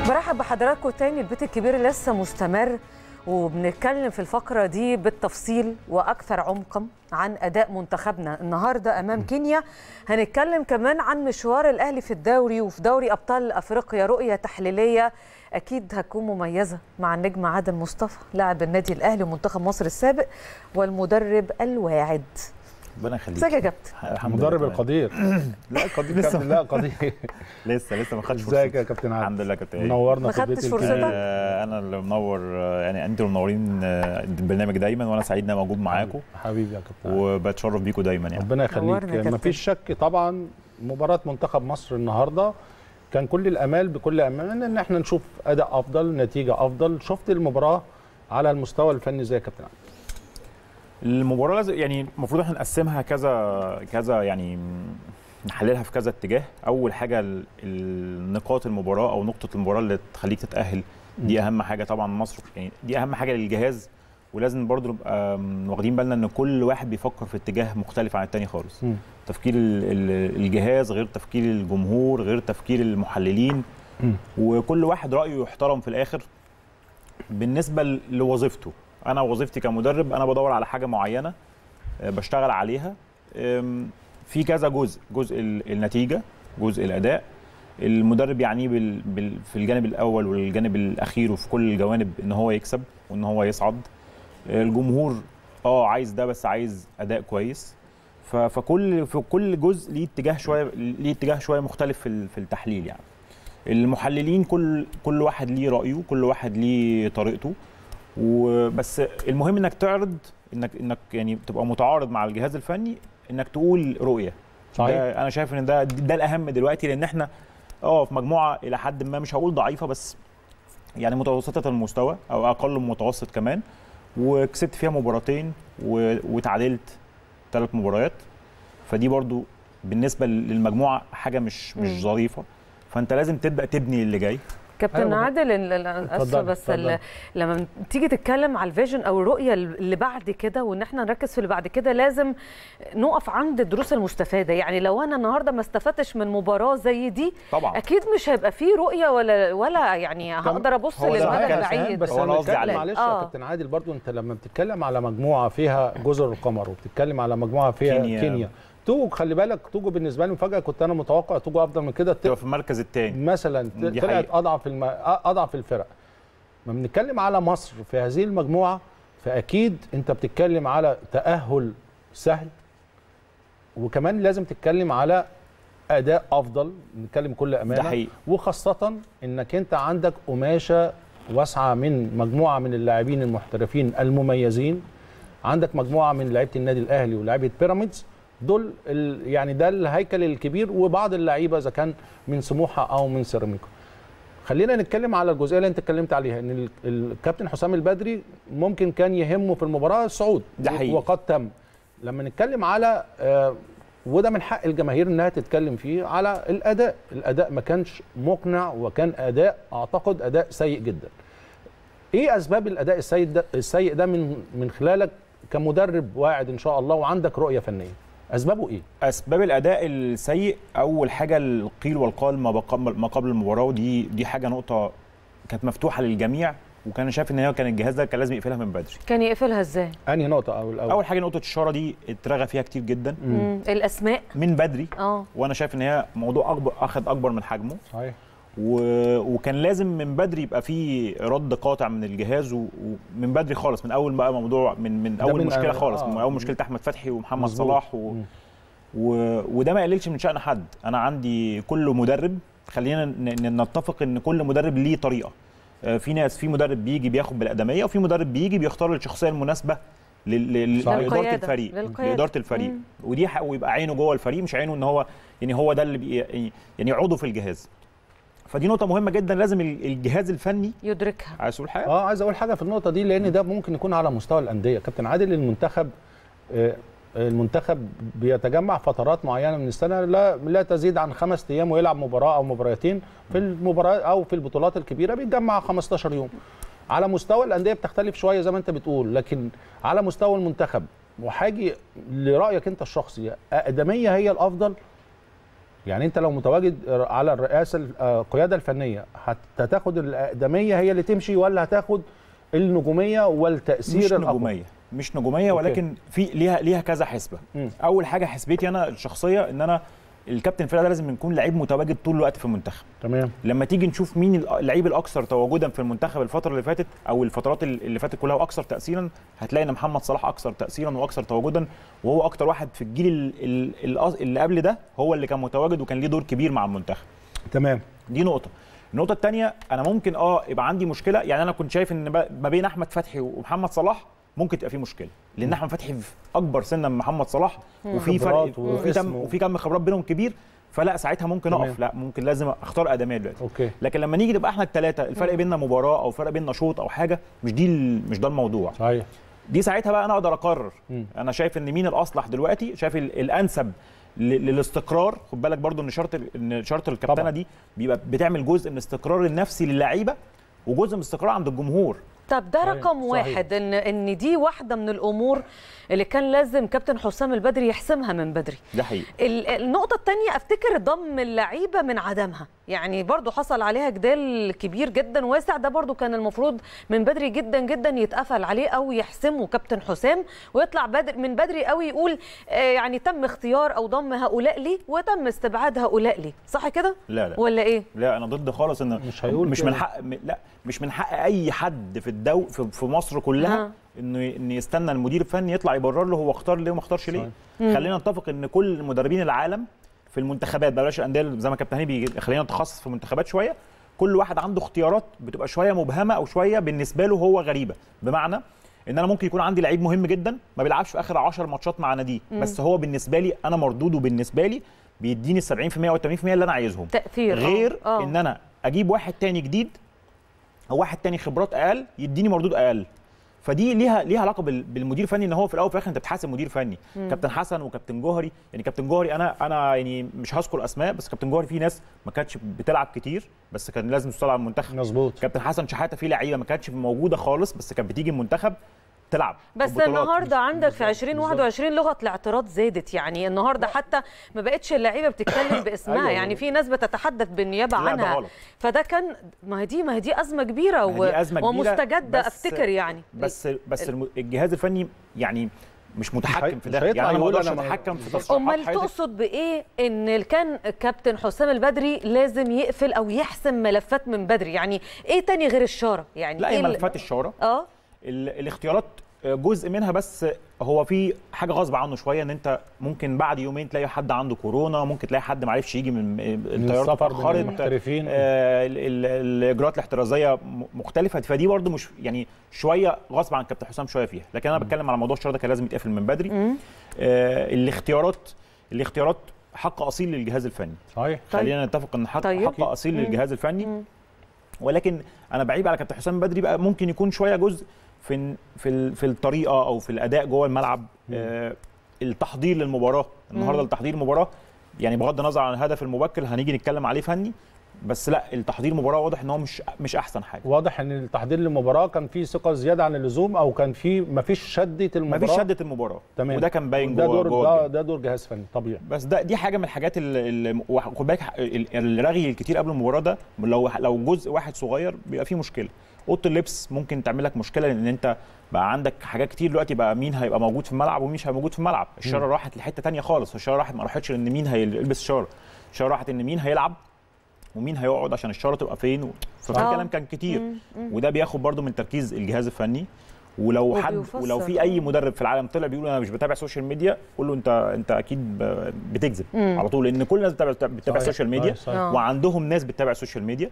برحب بحضراتكم تاني البيت الكبير لسه مستمر وبنتكلم في الفقرة دي بالتفصيل وأكثر عمقا عن أداء منتخبنا النهاردة أمام كينيا هنتكلم كمان عن مشوار الأهلي في الدوري وفي دوري أبطال أفريقيا رؤية تحليلية أكيد هتكون مميزة مع النجم عادل مصطفى لاعب النادي الأهلي ومنتخب مصر السابق والمدرب الواعد ربنا يخليك ازيك يا كابتن الحمد لله مدرب تمام. القدير لا قدير لسه لسه لا قدير لسه لسه ما خدتش ازيك يا كابتن عادل الحمد لله يا كابتن منورنا ما في البيت خدتش الكبير. فرصتك؟ آه، انا اللي منور آه، يعني انتوا اللي منورين آه، البرنامج دايما وانا سعيد ان انا موجود معاكم حبيبي يا كابتن عادل. وبتشرف بيكم دايما يعني ربنا نورنا يا يخليك كابتن. مفيش شك طبعا مباراة منتخب مصر النهارده كان كل الامال بكل امان ان احنا نشوف اداء افضل نتيجة افضل شفت المباراة على المستوى الفني ازاي يا كابتن عادل المباراه لازم- يعني المفروض احنا نقسمها كذا كذا يعني نحللها في كذا اتجاه اول حاجه ال- النقاط المباراه او نقطه المباراه اللي تخليك تتاهل دي اهم حاجه طبعا مصر يعني دي اهم حاجه للجهاز ولازم برضو نبقى م، واخدين بالنا ان كل واحد بيفكر في اتجاه مختلف عن التاني خالص مم. تفكير ال- ال- الجهاز غير تفكير الجمهور غير تفكير المحللين مم. وكل واحد رايه يحترم في الاخر بالنسبه ل- لوظيفته انا وظيفتي كمدرب انا بدور على حاجه معينه آه، بشتغل عليها آم، في كذا جزء جزء ال- النتيجه جزء الاداء المدرب يعنيه بال... بال... في الجانب الاول والجانب الاخير وفي كل الجوانب ان هو يكسب وان هو يصعد آه، الجمهور اه عايز ده بس عايز اداء كويس ف... فكل في كل جزء ليه اتجاه شويه ليه اتجاه شويه مختلف في ال- في التحليل يعني المحللين كل كل واحد ليه رايه كل واحد ليه طريقته وبس المهم انك تعرض انك انك يعني تبقى متعارض مع الجهاز الفني انك تقول رؤيه صحيح. ده انا شايف ان ده ده الاهم دلوقتي لان احنا اه في مجموعه الى حد ما مش هقول ضعيفه بس يعني متوسطه المستوى او اقل من متوسط كمان وكسبت فيها مباراتين و- وتعادلت ثلاث مباريات فدي برضو بالنسبه للمجموعه حاجه مش مش مم. ظريفه فانت لازم تبدا تبني اللي جاي كابتن أيوة. عادل ال- ال- أنا اسفه اتفضلي، بس ال- اتفضلي. لما تيجي تتكلم على الفيجن او الرؤيه اللي بعد كده وان احنا نركز في اللي بعد كده لازم نقف عند الدروس المستفاده يعني لو انا النهارده ما استفدتش من مباراه زي دي طبعا اكيد مش هيبقى فيه رؤيه ولا ولا يعني هقدر ابص هو ده للمدى صحيح، البعيد بس هو أنا انا قصدي بتكلم عليه. معلش آه. يا كابتن عادل برضو انت لما بتتكلم على مجموعه فيها جزر القمر وبتتكلم على مجموعه فيها كينيا. كينيا, كينيا. توجو خلي بالك توجو بالنسبه لي مفاجاه كنت انا متوقع توجو افضل من كده تبقى في المركز الثاني مثلا دي طلعت حقيقة. اضعف الم... اضعف الفرق ما بنتكلم على مصر في هذه المجموعه فاكيد انت بتتكلم على تاهل سهل وكمان لازم تتكلم على اداء افضل نتكلم بكل امانه ده حقيقي. وخاصه انك انت عندك قماشه واسعه من مجموعه من اللاعبين المحترفين المميزين عندك مجموعه من لعيبه النادي الاهلي ولاعيبه بيراميدز دول ال... يعني ده الهيكل الكبير وبعض اللعيبه اذا كان من سموحه او من سيراميكا خلينا نتكلم على الجزئيه اللي انت اتكلمت عليها ان ال- الكابتن حسام البدري ممكن كان يهمه في المباراه الصعود ده حقيقي. وقد تم لما نتكلم على آه، وده من حق الجماهير انها تتكلم فيه على الاداء الاداء ما كانش مقنع وكان اداء اعتقد اداء سيء جدا ايه اسباب الاداء السيء ده السيء ده من من خلالك كمدرب واعد ان شاء الله وعندك رؤيه فنيه اسبابه ايه اسباب الاداء السيء اول حاجه القيل والقال ما بقبل ما قبل المباراه ودي دي حاجه نقطه كانت مفتوحه للجميع وكان شايف ان هي كان الجهاز ده كان لازم يقفلها من بدري كان يقفلها ازاي انهي نقطه او الاول اول حاجه نقطه الشاره دي اترغى فيها كتير جدا مم. الاسماء من بدري اه وانا شايف ان هي موضوع اكبر اخذ اكبر من حجمه صحيح و... وكان لازم من بدري يبقى في رد قاطع من الجهاز و- ومن بدري خالص من اول بقى موضوع من من ده اول من مشكله أول- خالص آه. من اول مشكله احمد فتحي ومحمد مظبوط. صلاح و... مم. و... وده ما يقللش من شأن حد انا عندي كل مدرب خلينا ن... ن- نتفق ان كل مدرب ليه طريقه آه، في ناس في مدرب بيجي بياخد بالادميه وفي مدرب بيجي بيختار الشخصيه المناسبه لل... لل... صحيح. لاداره للقيادة. الفريق للقيادة. لاداره الفريق مم. ودي حق ويبقى عينه جوه الفريق مش عينه ان هو يعني هو ده اللي بي... يعني عضو في الجهاز فدي نقطه مهمه جدا لازم ال- الجهاز الفني يدركها عايز تقول حاجه اه عايز اقول حاجه في النقطه دي لان ده ممكن يكون على مستوى الانديه كابتن عادل المنتخب آه، المنتخب بيتجمع فترات معينه من السنه لا لا تزيد عن خمس ايام ويلعب مباراه او مباراتين في المباراه او في البطولات الكبيره بيتجمع 15 يوم على مستوى الانديه بتختلف شويه زي ما انت بتقول لكن على مستوى المنتخب وحاجي لرايك انت الشخصي اقدميه هي الافضل يعني انت لو متواجد على الرئاسه القياده الفنيه هتاخد الاقدميه هي اللي تمشي ولا هتاخد النجوميه والتاثير مش الأقوى؟ نجوميه مش نجوميه أوكي. ولكن في ليها ليها كذا حسبه مم. اول حاجه حسبتي انا الشخصيه ان انا الكابتن الفرقه ده لازم يكون لعيب متواجد طول الوقت في المنتخب تمام لما تيجي نشوف مين اللعيب الاكثر تواجدا في المنتخب الفتره اللي فاتت او الفترات اللي فاتت كلها واكثر تاثيرا هتلاقي ان محمد صلاح اكثر تاثيرا واكثر تواجدا وهو اكتر واحد في الجيل ال- ال- ال- اللي قبل ده هو اللي كان متواجد وكان ليه دور كبير مع المنتخب تمام دي نقطه النقطه الثانيه انا ممكن اه يبقى عندي مشكله يعني انا كنت شايف ان ب- ما بين احمد فتحي ومحمد صلاح ممكن تبقى في مشكله لان احمد فتحي في اكبر سنا من محمد صلاح وفي فرق خبرات وفي واسم كم و- وفي كم خبرات بينهم كبير فلا ساعتها ممكن تمام. اقف لا ممكن لازم اختار ادميه دلوقتي اوكي لكن لما نيجي نبقى احنا الثلاثه الفرق بيننا مباراه او فرق بيننا شوط او حاجه مش دي ال- مش ده الموضوع صحيح دي ساعتها بقى انا اقدر اقرر مم. انا شايف ان مين الاصلح دلوقتي شايف ال- الانسب ل- للاستقرار خد بالك برضو ان شرط ال- ان شرط الكابتنه طبعا. دي بيبقى بتعمل جزء من الاستقرار النفسي للعيبه وجزء من الاستقرار عند الجمهور طب ده صحيح، رقم صحيح. واحد ان ان دي واحده من الامور اللي كان لازم كابتن حسام البدري يحسمها من بدري ده حقيقي ال- النقطة الثانية افتكر ضم اللعيبة من عدمها يعني برضو حصل عليها جدال كبير جدا واسع ده برضو كان المفروض من بدري جدا جدا يتقفل عليه او يحسمه كابتن حسام ويطلع بدر من بدري قوي يقول آه، يعني تم اختيار او ضم هؤلاء ليه وتم استبعاد هؤلاء ليه صح كده لا لا ولا ايه لا انا ضد خالص ان مش هيقول مش كده. من حق م- لا مش من حق اي حد في الدو في, في مصر كلها ها. انه ي- ان يستنى المدير الفني يطلع يبرر له هو اختار ليه وما اختارش ليه خلينا نتفق ان كل مدربين العالم في المنتخبات بلاش الانديه زي ما كابتن هاني بيجي- خلينا نتخصص في المنتخبات شويه كل واحد عنده اختيارات بتبقى شويه مبهمه او شويه بالنسبه له هو غريبه بمعنى ان انا ممكن يكون عندي لعيب مهم جدا ما بيلعبش في اخر 10 ماتشات مع ناديه بس هو بالنسبه لي انا مردوده بالنسبه لي بيديني ال 70% او 80% اللي انا عايزهم تأثير آه. غير آه. ان انا اجيب واحد تاني جديد او واحد تاني خبرات اقل يديني مردود اقل فدي ليها ليها علاقه بال- بالمدير الفني ان هو في الاول وفي الاخر انت بتحاسب مدير فني كابتن حسن وكابتن جوهري يعني كابتن جوهري انا انا يعني مش هذكر اسماء بس كابتن جوهري في ناس ما كانتش بتلعب كتير بس كان لازم تطلع على المنتخب مظبوط كابتن حسن شحاته في لعيبه ما كانتش موجوده خالص بس كانت بتيجي المنتخب تلعب بس في بطولات. النهارده عندك في 2021 لغه الاعتراض زادت يعني النهارده حتى ما بقتش اللعيبه بتتكلم باسمها أيوة. يعني في ناس بتتحدث بالنيابه لا، ده عنها غلط. فده كان ما هي دي ما هي دي ازمه كبيره ما هي دي أزمة كبيرة، ومستجده بس- افتكر يعني بس بس الم- الجهاز الفني يعني مش متحكم في مش ده هيطلع يعني انا ما يقول اقدرش أنا ما- اتحكم في تصريحات امال حضرتك. تقصد بايه ان اللي كان كابتن حسام البدري لازم يقفل او يحسم ملفات من بدري يعني ايه تاني غير الشاره يعني لا ايه هي ال- ملفات الشاره اه ال- الاختيارات جزء منها بس هو في حاجه غصب عنه شويه ان انت ممكن بعد يومين تلاقي حد عنده كورونا ممكن تلاقي حد ما عرفش يجي من الطياره السفر من اتاخرت المحترفين. آه، ال- ال- الاجراءات الاحترازيه م- مختلفه فدي برضو مش يعني شويه غصب عن كابتن حسام شويه فيها لكن انا بتكلم على موضوع الشر ده كان لازم يتقفل من بدري آه، الاختيارات الاختيارات حق اصيل للجهاز الفني صحيح خلينا نتفق ان حق, طيب. حق اصيل للجهاز الفني ولكن انا بعيب على كابتن حسام بدري بقى ممكن يكون شويه جزء في في ال- في الطريقه او في الاداء جوه الملعب آه التحضير للمباراه النهارده التحضير المباراه يعني بغض النظر عن الهدف المبكر هنيجي نتكلم عليه فني بس لا التحضير المباراه واضح ان هو مش مش احسن حاجه واضح ان التحضير للمباراه كان فيه ثقه زياده عن اللزوم او كان فيه مفيش شده المباراه ما فيش شده المباراه تمام وده كان باين ده جوه دور جوه ده, الجيم. ده دور جهاز فني طبيعي بس ده دي حاجه من الحاجات اللي خد بالك ال- الرغي الكتير قبل المباراه ده لو لو جزء واحد صغير بيبقى فيه مشكله اوضه اللبس ممكن تعمل لك مشكله لان انت بقى عندك حاجات كتير دلوقتي بقى مين هيبقى موجود في الملعب ومين مش هيبقى موجود في الملعب الشاره راحت لحته تانية خالص الشاره راحت ما راحتش لان مين هيلبس شاره الشاره راحت ان مين هيلعب ومين هيقعد عشان الشاره تبقى فين و... ففي آه. كلام كان كتير وده بياخد برضو من تركيز الجهاز الفني ولو حد وبيفسر. ولو في اي مدرب في العالم طلع بيقول انا مش بتابع سوشيال ميديا قول له انت انت اكيد ب- بتكذب على طول لان كل الناس بتتابع بتتابع صحيح. السوشيال ميديا صحيح، صحيح. آه. وعندهم ناس بتتابع السوشيال ميديا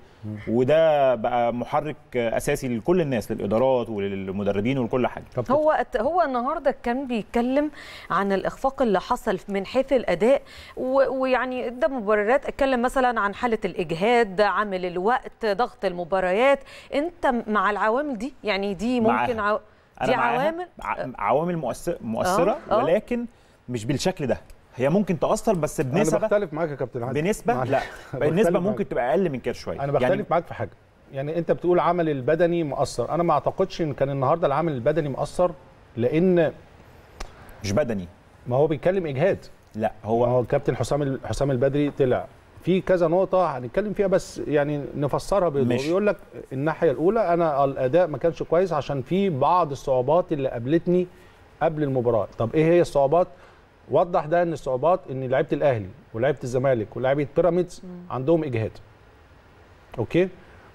وده بقى محرك اساسي لكل الناس للادارات وللمدربين ولكل حاجه طب هو هو النهارده كان بيتكلم عن الاخفاق اللي حصل من حيث الاداء و- ويعني ده مبررات اتكلم مثلا عن حاله الاجهاد عامل الوقت ضغط المباريات انت مع العوامل دي يعني دي ممكن معاها. عو... دي معاها. عوامل ع- عوامل مؤثر مؤثره آه، آه. ولكن مش بالشكل ده هي ممكن تاثر بس انا بنسبه بختلف معاك يا كابتن عادل بنسبه معلش. لا بختلف النسبه معاك. ممكن تبقى اقل من كده شويه انا بختلف يعني معاك في حاجه يعني انت بتقول عمل البدني مؤثر انا ما اعتقدش ان كان النهارده العمل البدني مؤثر لان مش بدني ما هو بيتكلم اجهاد لا هو هو هو كابتن حسام ال- حسام البدري طلع في كذا نقطة هنتكلم فيها بس يعني نفسرها بيقول ماشي. بيقول لك الناحية الأولى أنا الأداء ما كانش كويس عشان في بعض الصعوبات اللي قابلتني قبل المباراة، طب إيه هي الصعوبات؟ وضح ده إن الصعوبات إن لعيبة الأهلي ولعيبة الزمالك ولعيبة بيراميدز عندهم إجهاد. أوكي؟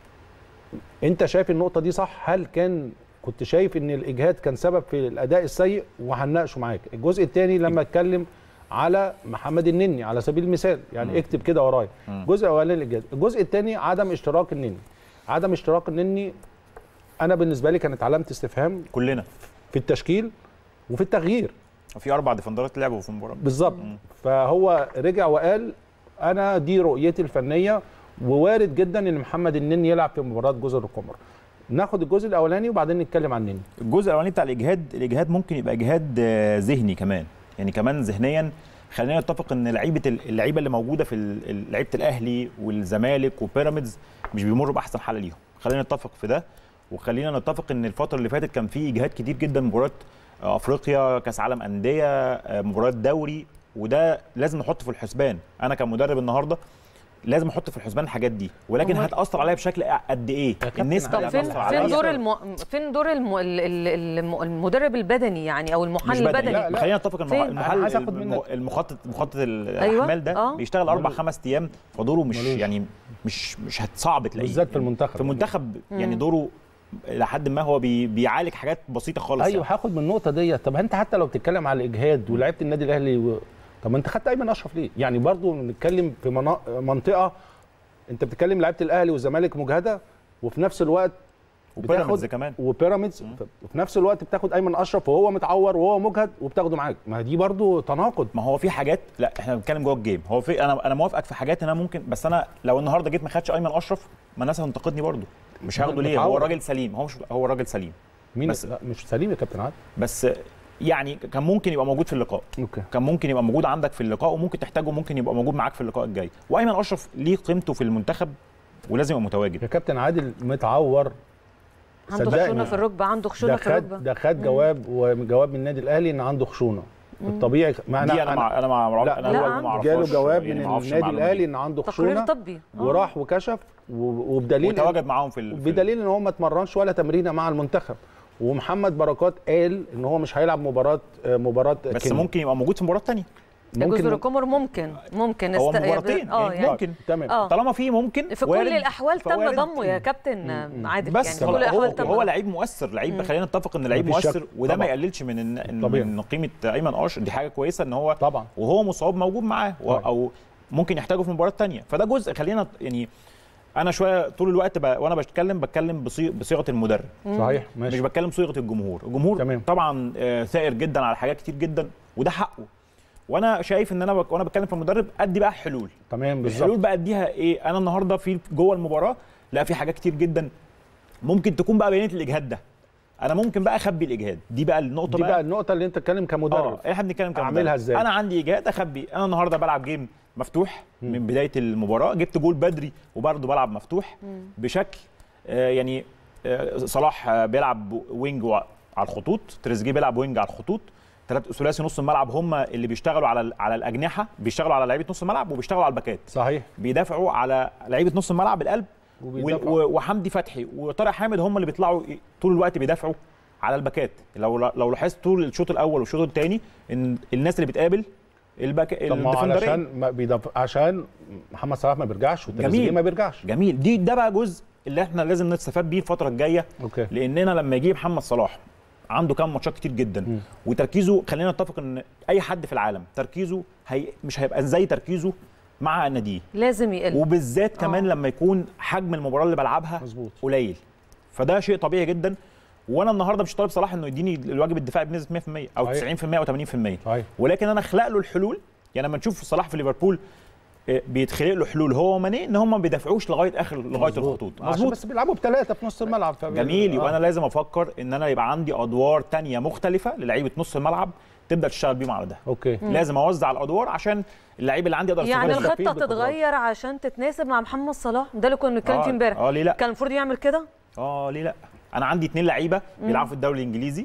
أنت شايف النقطة دي صح؟ هل كان كنت شايف إن الإجهاد كان سبب في الأداء السيء وهنناقشه معاك. الجزء الثاني لما اتكلم على محمد النني على سبيل المثال يعني مم. اكتب كده ورايا مم. الجزء الاولاني الاجهاد الجزء الثاني عدم اشتراك النني عدم اشتراك النني انا بالنسبه لي كانت علامه استفهام كلنا في التشكيل وفي التغيير في اربع ديفندرات لعبوا في المباراه بالظبط مم. فهو رجع وقال انا دي رؤيتي الفنيه ووارد جدا ان محمد النني يلعب في مباراه جزر القمر ناخد الجزء الاولاني وبعدين نتكلم عن النني الجزء الاولاني بتاع الاجهاد الاجهاد ممكن يبقى اجهاد آه، ذهني كمان يعني كمان ذهنيا خلينا نتفق ان لعيبه ال- اللعيبه اللي موجوده في ال- ال- لعيبه الاهلي والزمالك وبيراميدز مش بيمروا باحسن حاله ليهم خلينا نتفق في ده وخلينا نتفق ان الفتره اللي فاتت كان في اجهاد كتير جدا مباريات آه، افريقيا كاس عالم انديه آه، مباريات دوري وده لازم نحطه في الحسبان انا كمدرب النهارده لازم احط في الحسبان الحاجات دي ولكن أمال- هتاثر عليا بشكل قد ايه كابتن النسبه طب اللي فين هتأثر فين عليا دور الم... فين دور الم... ال- ال- الم- المدرب البدني يعني او مش المحلل بدني البدني لا، لا. خلينا نتفق فين؟ ان المحل أنا عايز آخد الم- منك- المخطط مخطط أيوة، الاحمال ده آه. بيشتغل اربع ملوش. خمس ايام فدوره مش ملوش. يعني مش مش صعب تلاقيه بالذات في المنتخب في المنتخب يعني مم. دوره لحد ما هو بي بيعالج حاجات بسيطه خالص ايوه يعني. هاخد من النقطه ديت طب انت حتى لو بتتكلم على الاجهاد ولعيبه النادي الاهلي و... طب ما انت خدت ايمن اشرف ليه يعني برضو بنتكلم في منا... منطقه انت بتتكلم لعيبه الاهلي والزمالك مجهده وفي نفس الوقت وبيراميدز بتاخد- كمان وبيراميدز مم. ف- وفي نفس الوقت بتاخد ايمن اشرف وهو متعور وهو مجهد وبتاخده معاك ما دي برضو تناقض ما هو في حاجات لا احنا بنتكلم جوه الجيم هو في انا انا موافقك في حاجات انا ممكن بس انا لو النهارده جيت ما خدش ايمن اشرف ما الناس هتنتقدني برضه مش هاخده ليه هو متعور. الراجل سليم هو مش هو الراجل سليم مين بس- لا مش سليم يا كابتن عادل بس يعني كان ممكن يبقى موجود في اللقاء اوكي كان ممكن يبقى موجود عندك في اللقاء وممكن تحتاجه ممكن يبقى موجود معاك في اللقاء الجاي وايمن اشرف ليه قيمته في المنتخب ولازم يبقى متواجد يا كابتن عادل متعور عنده صدقني. خشونه في الركبه عنده خشونه ده في خد الركبه ده خد جواب وجواب من النادي الاهلي ان عنده خشونه الطبيعي ما دي انا مع انا مع لا، انا لا، برضه ما جاله اعرفهاش جواب يعني من ما أعرفش النادي المعلومة الاهلي دي. ان عنده تقرير خشونه طبي آه. وراح وكشف و- وبدليل وتواجد معاهم في ال- في ال- بدليل ان هو ما اتمرنش ولا تمرينه مع المنتخب ومحمد بركات قال ان هو مش هيلعب مباراه مباراه بس كينيا. ممكن يبقى موجود في مباراه ثانيه جزر القمر ممكن ممكن هو است- مباراتين اه يعني يعني ممكن تمام اه طالما في ممكن في وارد، كل الاحوال تم فوارد. ضمه يا كابتن عادل بس يعني في هو كل الاحوال هو, تم هو ضمه. لعيب مؤثر لعيب خلينا نتفق ان لعيب مفيش شك. مؤثر وده ما طبعا. يقللش من ان ان طبيعي. من قيمه ايمن اشرف دي حاجه كويسه ان هو طبعا وهو مصاب موجود معاه و- طبعا. او ممكن يحتاجه في مباراه ثانيه فده جزء خلينا يعني انا شويه طول الوقت ب... وانا بتكلم بتكلم بصي... بصيغه المدرب صحيح مش ماشي بتكلم صيغه الجمهور الجمهور تمام. طبعا آه، ثائر جدا على حاجات كتير جدا وده حقه وانا شايف ان انا بك... وانا بتكلم في المدرب ادي بقى حلول تمام الحلول بالظبط بقى اديها ايه انا النهارده في جوه المباراه لا في حاجات كتير جدا ممكن تكون بقى بينت الاجهاد ده انا ممكن بقى اخبي الاجهاد دي بقى النقطه دي بقى النقطه اللي انت تتكلم كمدرب اه احنا بنتكلم كمدرب. أعملها إزاي؟ انا عندي اجهاد اخبي انا النهارده بلعب جيم مفتوح من بدايه المباراه جبت جول بدري وبرضه بلعب مفتوح بشكل آه يعني آه صلاح آه بيلعب وينج وع- على الخطوط تريزيجيه بيلعب وينج على الخطوط ثلاث ثلاثي نص الملعب هم اللي بيشتغلوا على ال- على الاجنحه بيشتغلوا على لعيبه نص الملعب وبيشتغلوا على الباكات صحيح بيدافعوا على لعيبه نص الملعب القلب وبيدافعوا. و- و- وحمدي فتحي وطارق حامد هم اللي بيطلعوا ي- طول الوقت بيدافعوا على الباكات لو لو لاحظت طول الشوط الاول والشوط الثاني ان الناس اللي بتقابل الباك طب ما هو الديفندرين علشان ما بيدف... عشان محمد صلاح ما بيرجعش وتريزيجيه جميل. ما بيرجعش جميل دي ده بقى جزء اللي احنا لازم نستفاد بيه الفتره الجايه اوكي لاننا لما يجي محمد صلاح عنده كام ماتشات كتير جدا مم. وتركيزه خلينا نتفق ان اي حد في العالم تركيزه هي مش هيبقى زي تركيزه مع ناديه لازم يقل وبالذات كمان آه. لما يكون حجم المباراه اللي بلعبها مظبوط قليل فده شيء طبيعي جدا وانا النهارده مش طالب صلاح انه يديني الواجب الدفاعي بنسبه 100% او صحيح. 90% او 80% صحيح ولكن انا اخلق له الحلول يعني لما نشوف صلاح في ليفربول آه، بيتخلق له حلول هو وماني ان هم ما بيدافعوش لغايه اخر لغايه مظبوط. الخطوط عشان مظبوط بس بيلعبوا بثلاثه في نص الملعب فبي... جميل يبقى آه. انا لازم افكر ان انا يبقى عندي ادوار تانية مختلفه للعيبه نص الملعب تبدا تشتغل بيهم على ده اوكي لازم اوزع الادوار عشان اللعيب اللي عندي يقدر يعني يستفاد الخ- الخطه بقدرات. تتغير عشان تتناسب مع محمد صلاح ده اللي كنا بنتكلم فيه امبارح اه ليه لا كان المفروض يعمل كده اه ليه لا انا عندي اتنين لعيبه بيلعبوا في الدوري الانجليزي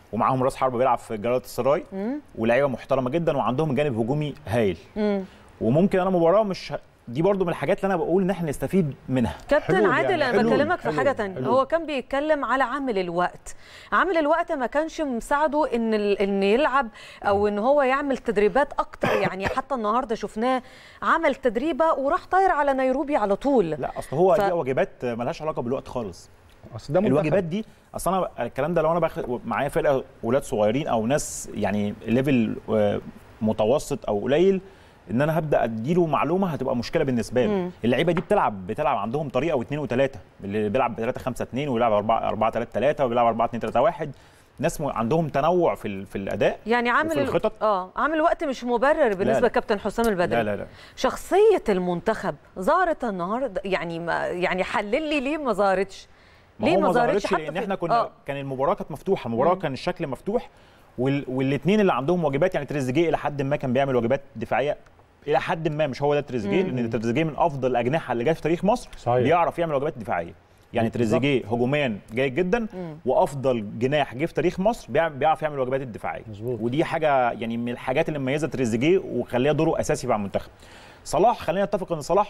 ومعاهم راس حربه بيلعب في جلاله السراي ولاعيبه محترمه جدا وعندهم جانب هجومي هايل وممكن انا مباراه مش ه- دي برضو من الحاجات اللي انا بقول ان احنا نستفيد منها كابتن حلول عادل يعني، انا حلول، بكلمك في حلول، حاجه تانية حلول. هو كان بيتكلم على عامل الوقت عامل الوقت ما كانش مساعده ان ال- ان يلعب او ان هو يعمل تدريبات اكتر يعني حتى النهارده شفناه عمل تدريبه وراح طاير على نيروبي على طول لا اصل هو ف- دي واجبات ملهاش علاقه بالوقت خالص اصل ده منتخب. الواجبات دي اصل انا الكلام ده لو انا باخد معايا فرقه ولاد صغيرين او ناس يعني ليفل آه، متوسط او قليل ان انا هبدا اديله معلومه هتبقى مشكله بالنسبه له اللعيبه دي بتلعب بتلعب عندهم طريقه واثنين وثلاثه اللي بيلعب ب 3 5 2 وبيلعب 4 4 3 3 وبيلعب 4 2 3 1 ناس م- عندهم تنوع في ال- في الاداء يعني عامل وفي ال- الخطط اه عامل وقت مش مبرر بالنسبه لا. لكابتن حسام البدري لا لا لا شخصيه المنتخب ظهرت النهارده يعني ما يعني حلل لي ليه ما ظهرتش ما ليه هو ما ما ظهرتش ظهرتش لان في- احنا كنا آه. كان المباراه كانت مفتوحه المباراه كان الشكل مفتوح وال... والاثنين اللي عندهم واجبات يعني تريزيجيه الى حد ما كان بيعمل واجبات دفاعيه الى حد ما مش هو ده تريزيجيه لان تريزيجيه من افضل الاجنحه اللي جت في تاريخ مصر صحيح. بيعرف يعمل واجبات دفاعيه يعني بالظبط. تريزيجيه هجوميا جيد جدا وافضل جناح جه في تاريخ مصر بيع- بيعرف يعمل الواجبات الدفاعيه مظبوط. ودي حاجه يعني من الحاجات اللي مميزه تريزيجيه وخليها دوره اساسي مع المنتخب صلاح خلينا نتفق ان صلاح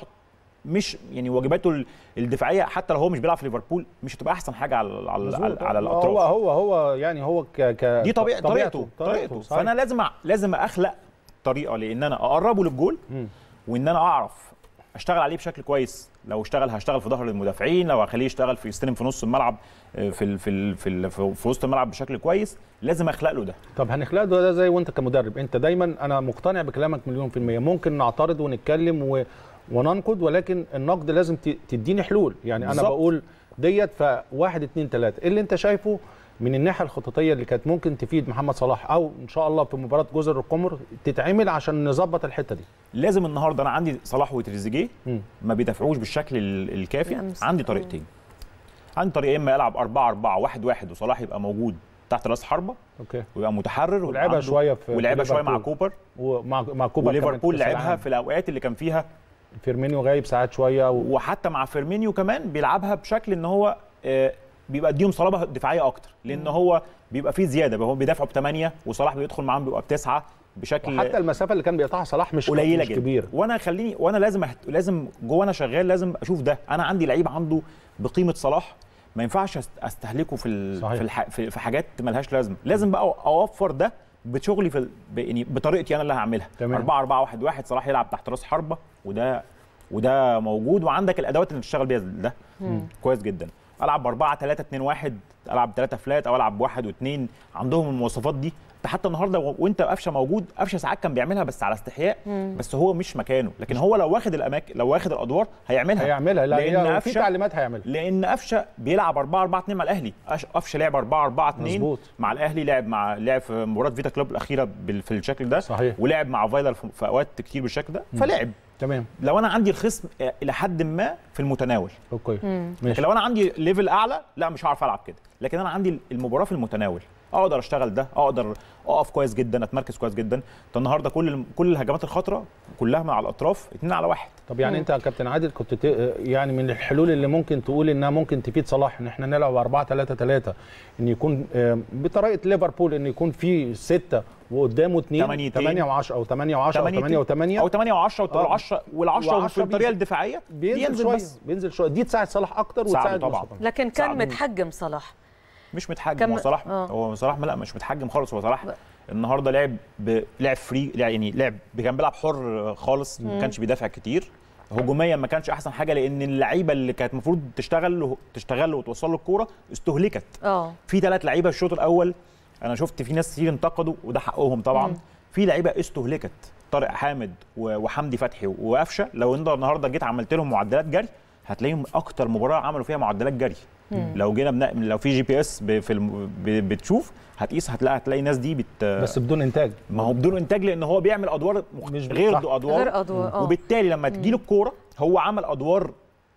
مش يعني واجباته ال- الدفاعيه حتى لو هو مش بيلعب في ليفربول مش هتبقى احسن حاجه على على, على, مظبوط. على هو الاطراف هو هو يعني هو ك ك دي طبيعة طريقته طريقته صحيح. فانا لازم أ- لازم اخلق طريقه لان انا اقربه للجول مم. وان انا اعرف اشتغل عليه بشكل كويس لو اشتغل هشتغل في ظهر المدافعين لو هخليه يشتغل في يستلم في نص الملعب آه، في ال في ال في, ال في, في وسط الملعب بشكل كويس لازم اخلق له ده طب هنخلق ده, ده زي وانت كمدرب انت دايما انا مقتنع بكلامك مليون في المية ممكن نعترض ونتكلم و... وننقد ولكن النقد لازم ت... تديني حلول يعني انا بالظبط. بقول ديت فواحد اتنين تلاته ايه اللي انت شايفه من الناحيه الخططيه اللي كانت ممكن تفيد محمد صلاح او ان شاء الله في مباراه جزر القمر تتعمل عشان نظبط الحته دي لازم النهارده انا عندي صلاح وتريزيجيه مم. ما بيدافعوش بالشكل ال- الكافي الأمثل. عندي طريقتين عندي طريقه يا اما العب 4 4 1 1 وصلاح يبقى موجود تحت راس حربه اوكي ويبقى متحرر ويبقى ولعبها عنده- شويه في ولعبها في شويه مع ليفربول. كوبر ومع مع كوبر كمان وليفربول في كأس لعبها العالم. في الاوقات اللي كان فيها فيرمينيو غايب ساعات شويه و... وحتى مع فيرمينيو كمان بيلعبها بشكل ان هو آه، بيبقى اديهم صلابه دفاعيه اكتر لان هو بيبقى فيه زياده هو بيدافعوا بثمانيه وصلاح بيدخل معاهم بيبقى بتسعه بشكل وحتى المسافه اللي كان بيقطعها صلاح مش قليله مش جدا كبيره وانا خليني وانا لازم أهت... لازم جوه انا شغال لازم اشوف ده انا عندي لعيب عنده بقيمه صلاح ما ينفعش أست- استهلكه في ال... صحيح. في, الح... في في حاجات ملهاش لازمه لازم بقى اوفر ده بشغلي في ال... ب... يعني بطريقتي انا اللي هعملها تمام. 4 4 1 1 صلاح يلعب تحت راس حربه وده وده موجود وعندك الادوات اللي تشتغل بيها ده كويس جدا العب 4 3 2 1 العب 3 فلات او العب 1 و2 عندهم المواصفات دي انت حتى النهارده و- وانت قفشه موجود قفشه ساعات كان بيعملها بس على استحياء بس هو مش مكانه لكن هو لو واخد الاماكن لو واخد الادوار هيعملها هيعملها لا لان هي في قفشه تعليمات هيعملها لان قفشه بيلعب 4 4 2 مع الاهلي أش- قفشه لعب 4 4 2 مظبوط. مع الاهلي لعب مع لعب في مباراه فيتا كلوب الاخيره بال- في الشكل ده صحيح. ولعب مع فايلر في في اوقات كتير بالشكل ده فلعب تمام لو انا عندي الخصم الى حد ما في المتناول اوكي لكن ماشي لو انا عندي ليفل اعلى لا مش هعرف العب كده لكن انا عندي المباراه في المتناول اقدر اشتغل ده اقدر اقف كويس جدا اتمركز كويس جدا انت النهارده كل كل الهجمات الخطره كلها من على الاطراف اتنين على واحد طب يعني انت يا كابتن عادل كنت ت... يعني من الحلول اللي ممكن تقول انها ممكن تفيد صلاح ان احنا نلعب 4 3 3 ان يكون آه، بطريقه ليفربول ان يكون في سته وقدامه اثنين تمانيتين. 8 و10 او 8 و10 او 8 و8 او 8 و10 آه. وال10 وال10 وعشرة في الطريقه بينزل- الدفاعيه بينزل شويه بس بينزل شويه دي تساعد صلاح اكتر ساعده وتساعد طبعاً. مصطفى. لكن كان ساعدوني. متحجم صلاح مش متحجم كم- هو صلاح آه. هو صلاح لا مش متحجم خالص هو صلاح ب- النهارده لعب ب... لعب فري يعني لعب كان بيلعب حر خالص ما كانش بيدافع كتير هجوميا ما كانش احسن حاجه لان اللعيبه اللي كانت المفروض تشتغل له تشتغل له وتوصل له الكوره استهلكت اه في ثلاث لعيبه الشوط الاول انا شفت في ناس كتير انتقدوا وده حقهم طبعا في لعيبه استهلكت طارق حامد و- وحمدي فتحي وقفشه لو انت النهارده جيت عملت لهم معدلات جري هتلاقيهم اكتر مباراه عملوا فيها معدلات جري لو جينا بنا... لو في جي بي اس ب... في الم... ب... بتشوف هتقيس هتلاقي هتلاقي الناس دي بت بس بدون انتاج ما هو بدون انتاج لان هو بيعمل ادوار مخ... مش غير صح. ادوار غير ادوار اه وبالتالي لما تجي له الكوره هو عمل ادوار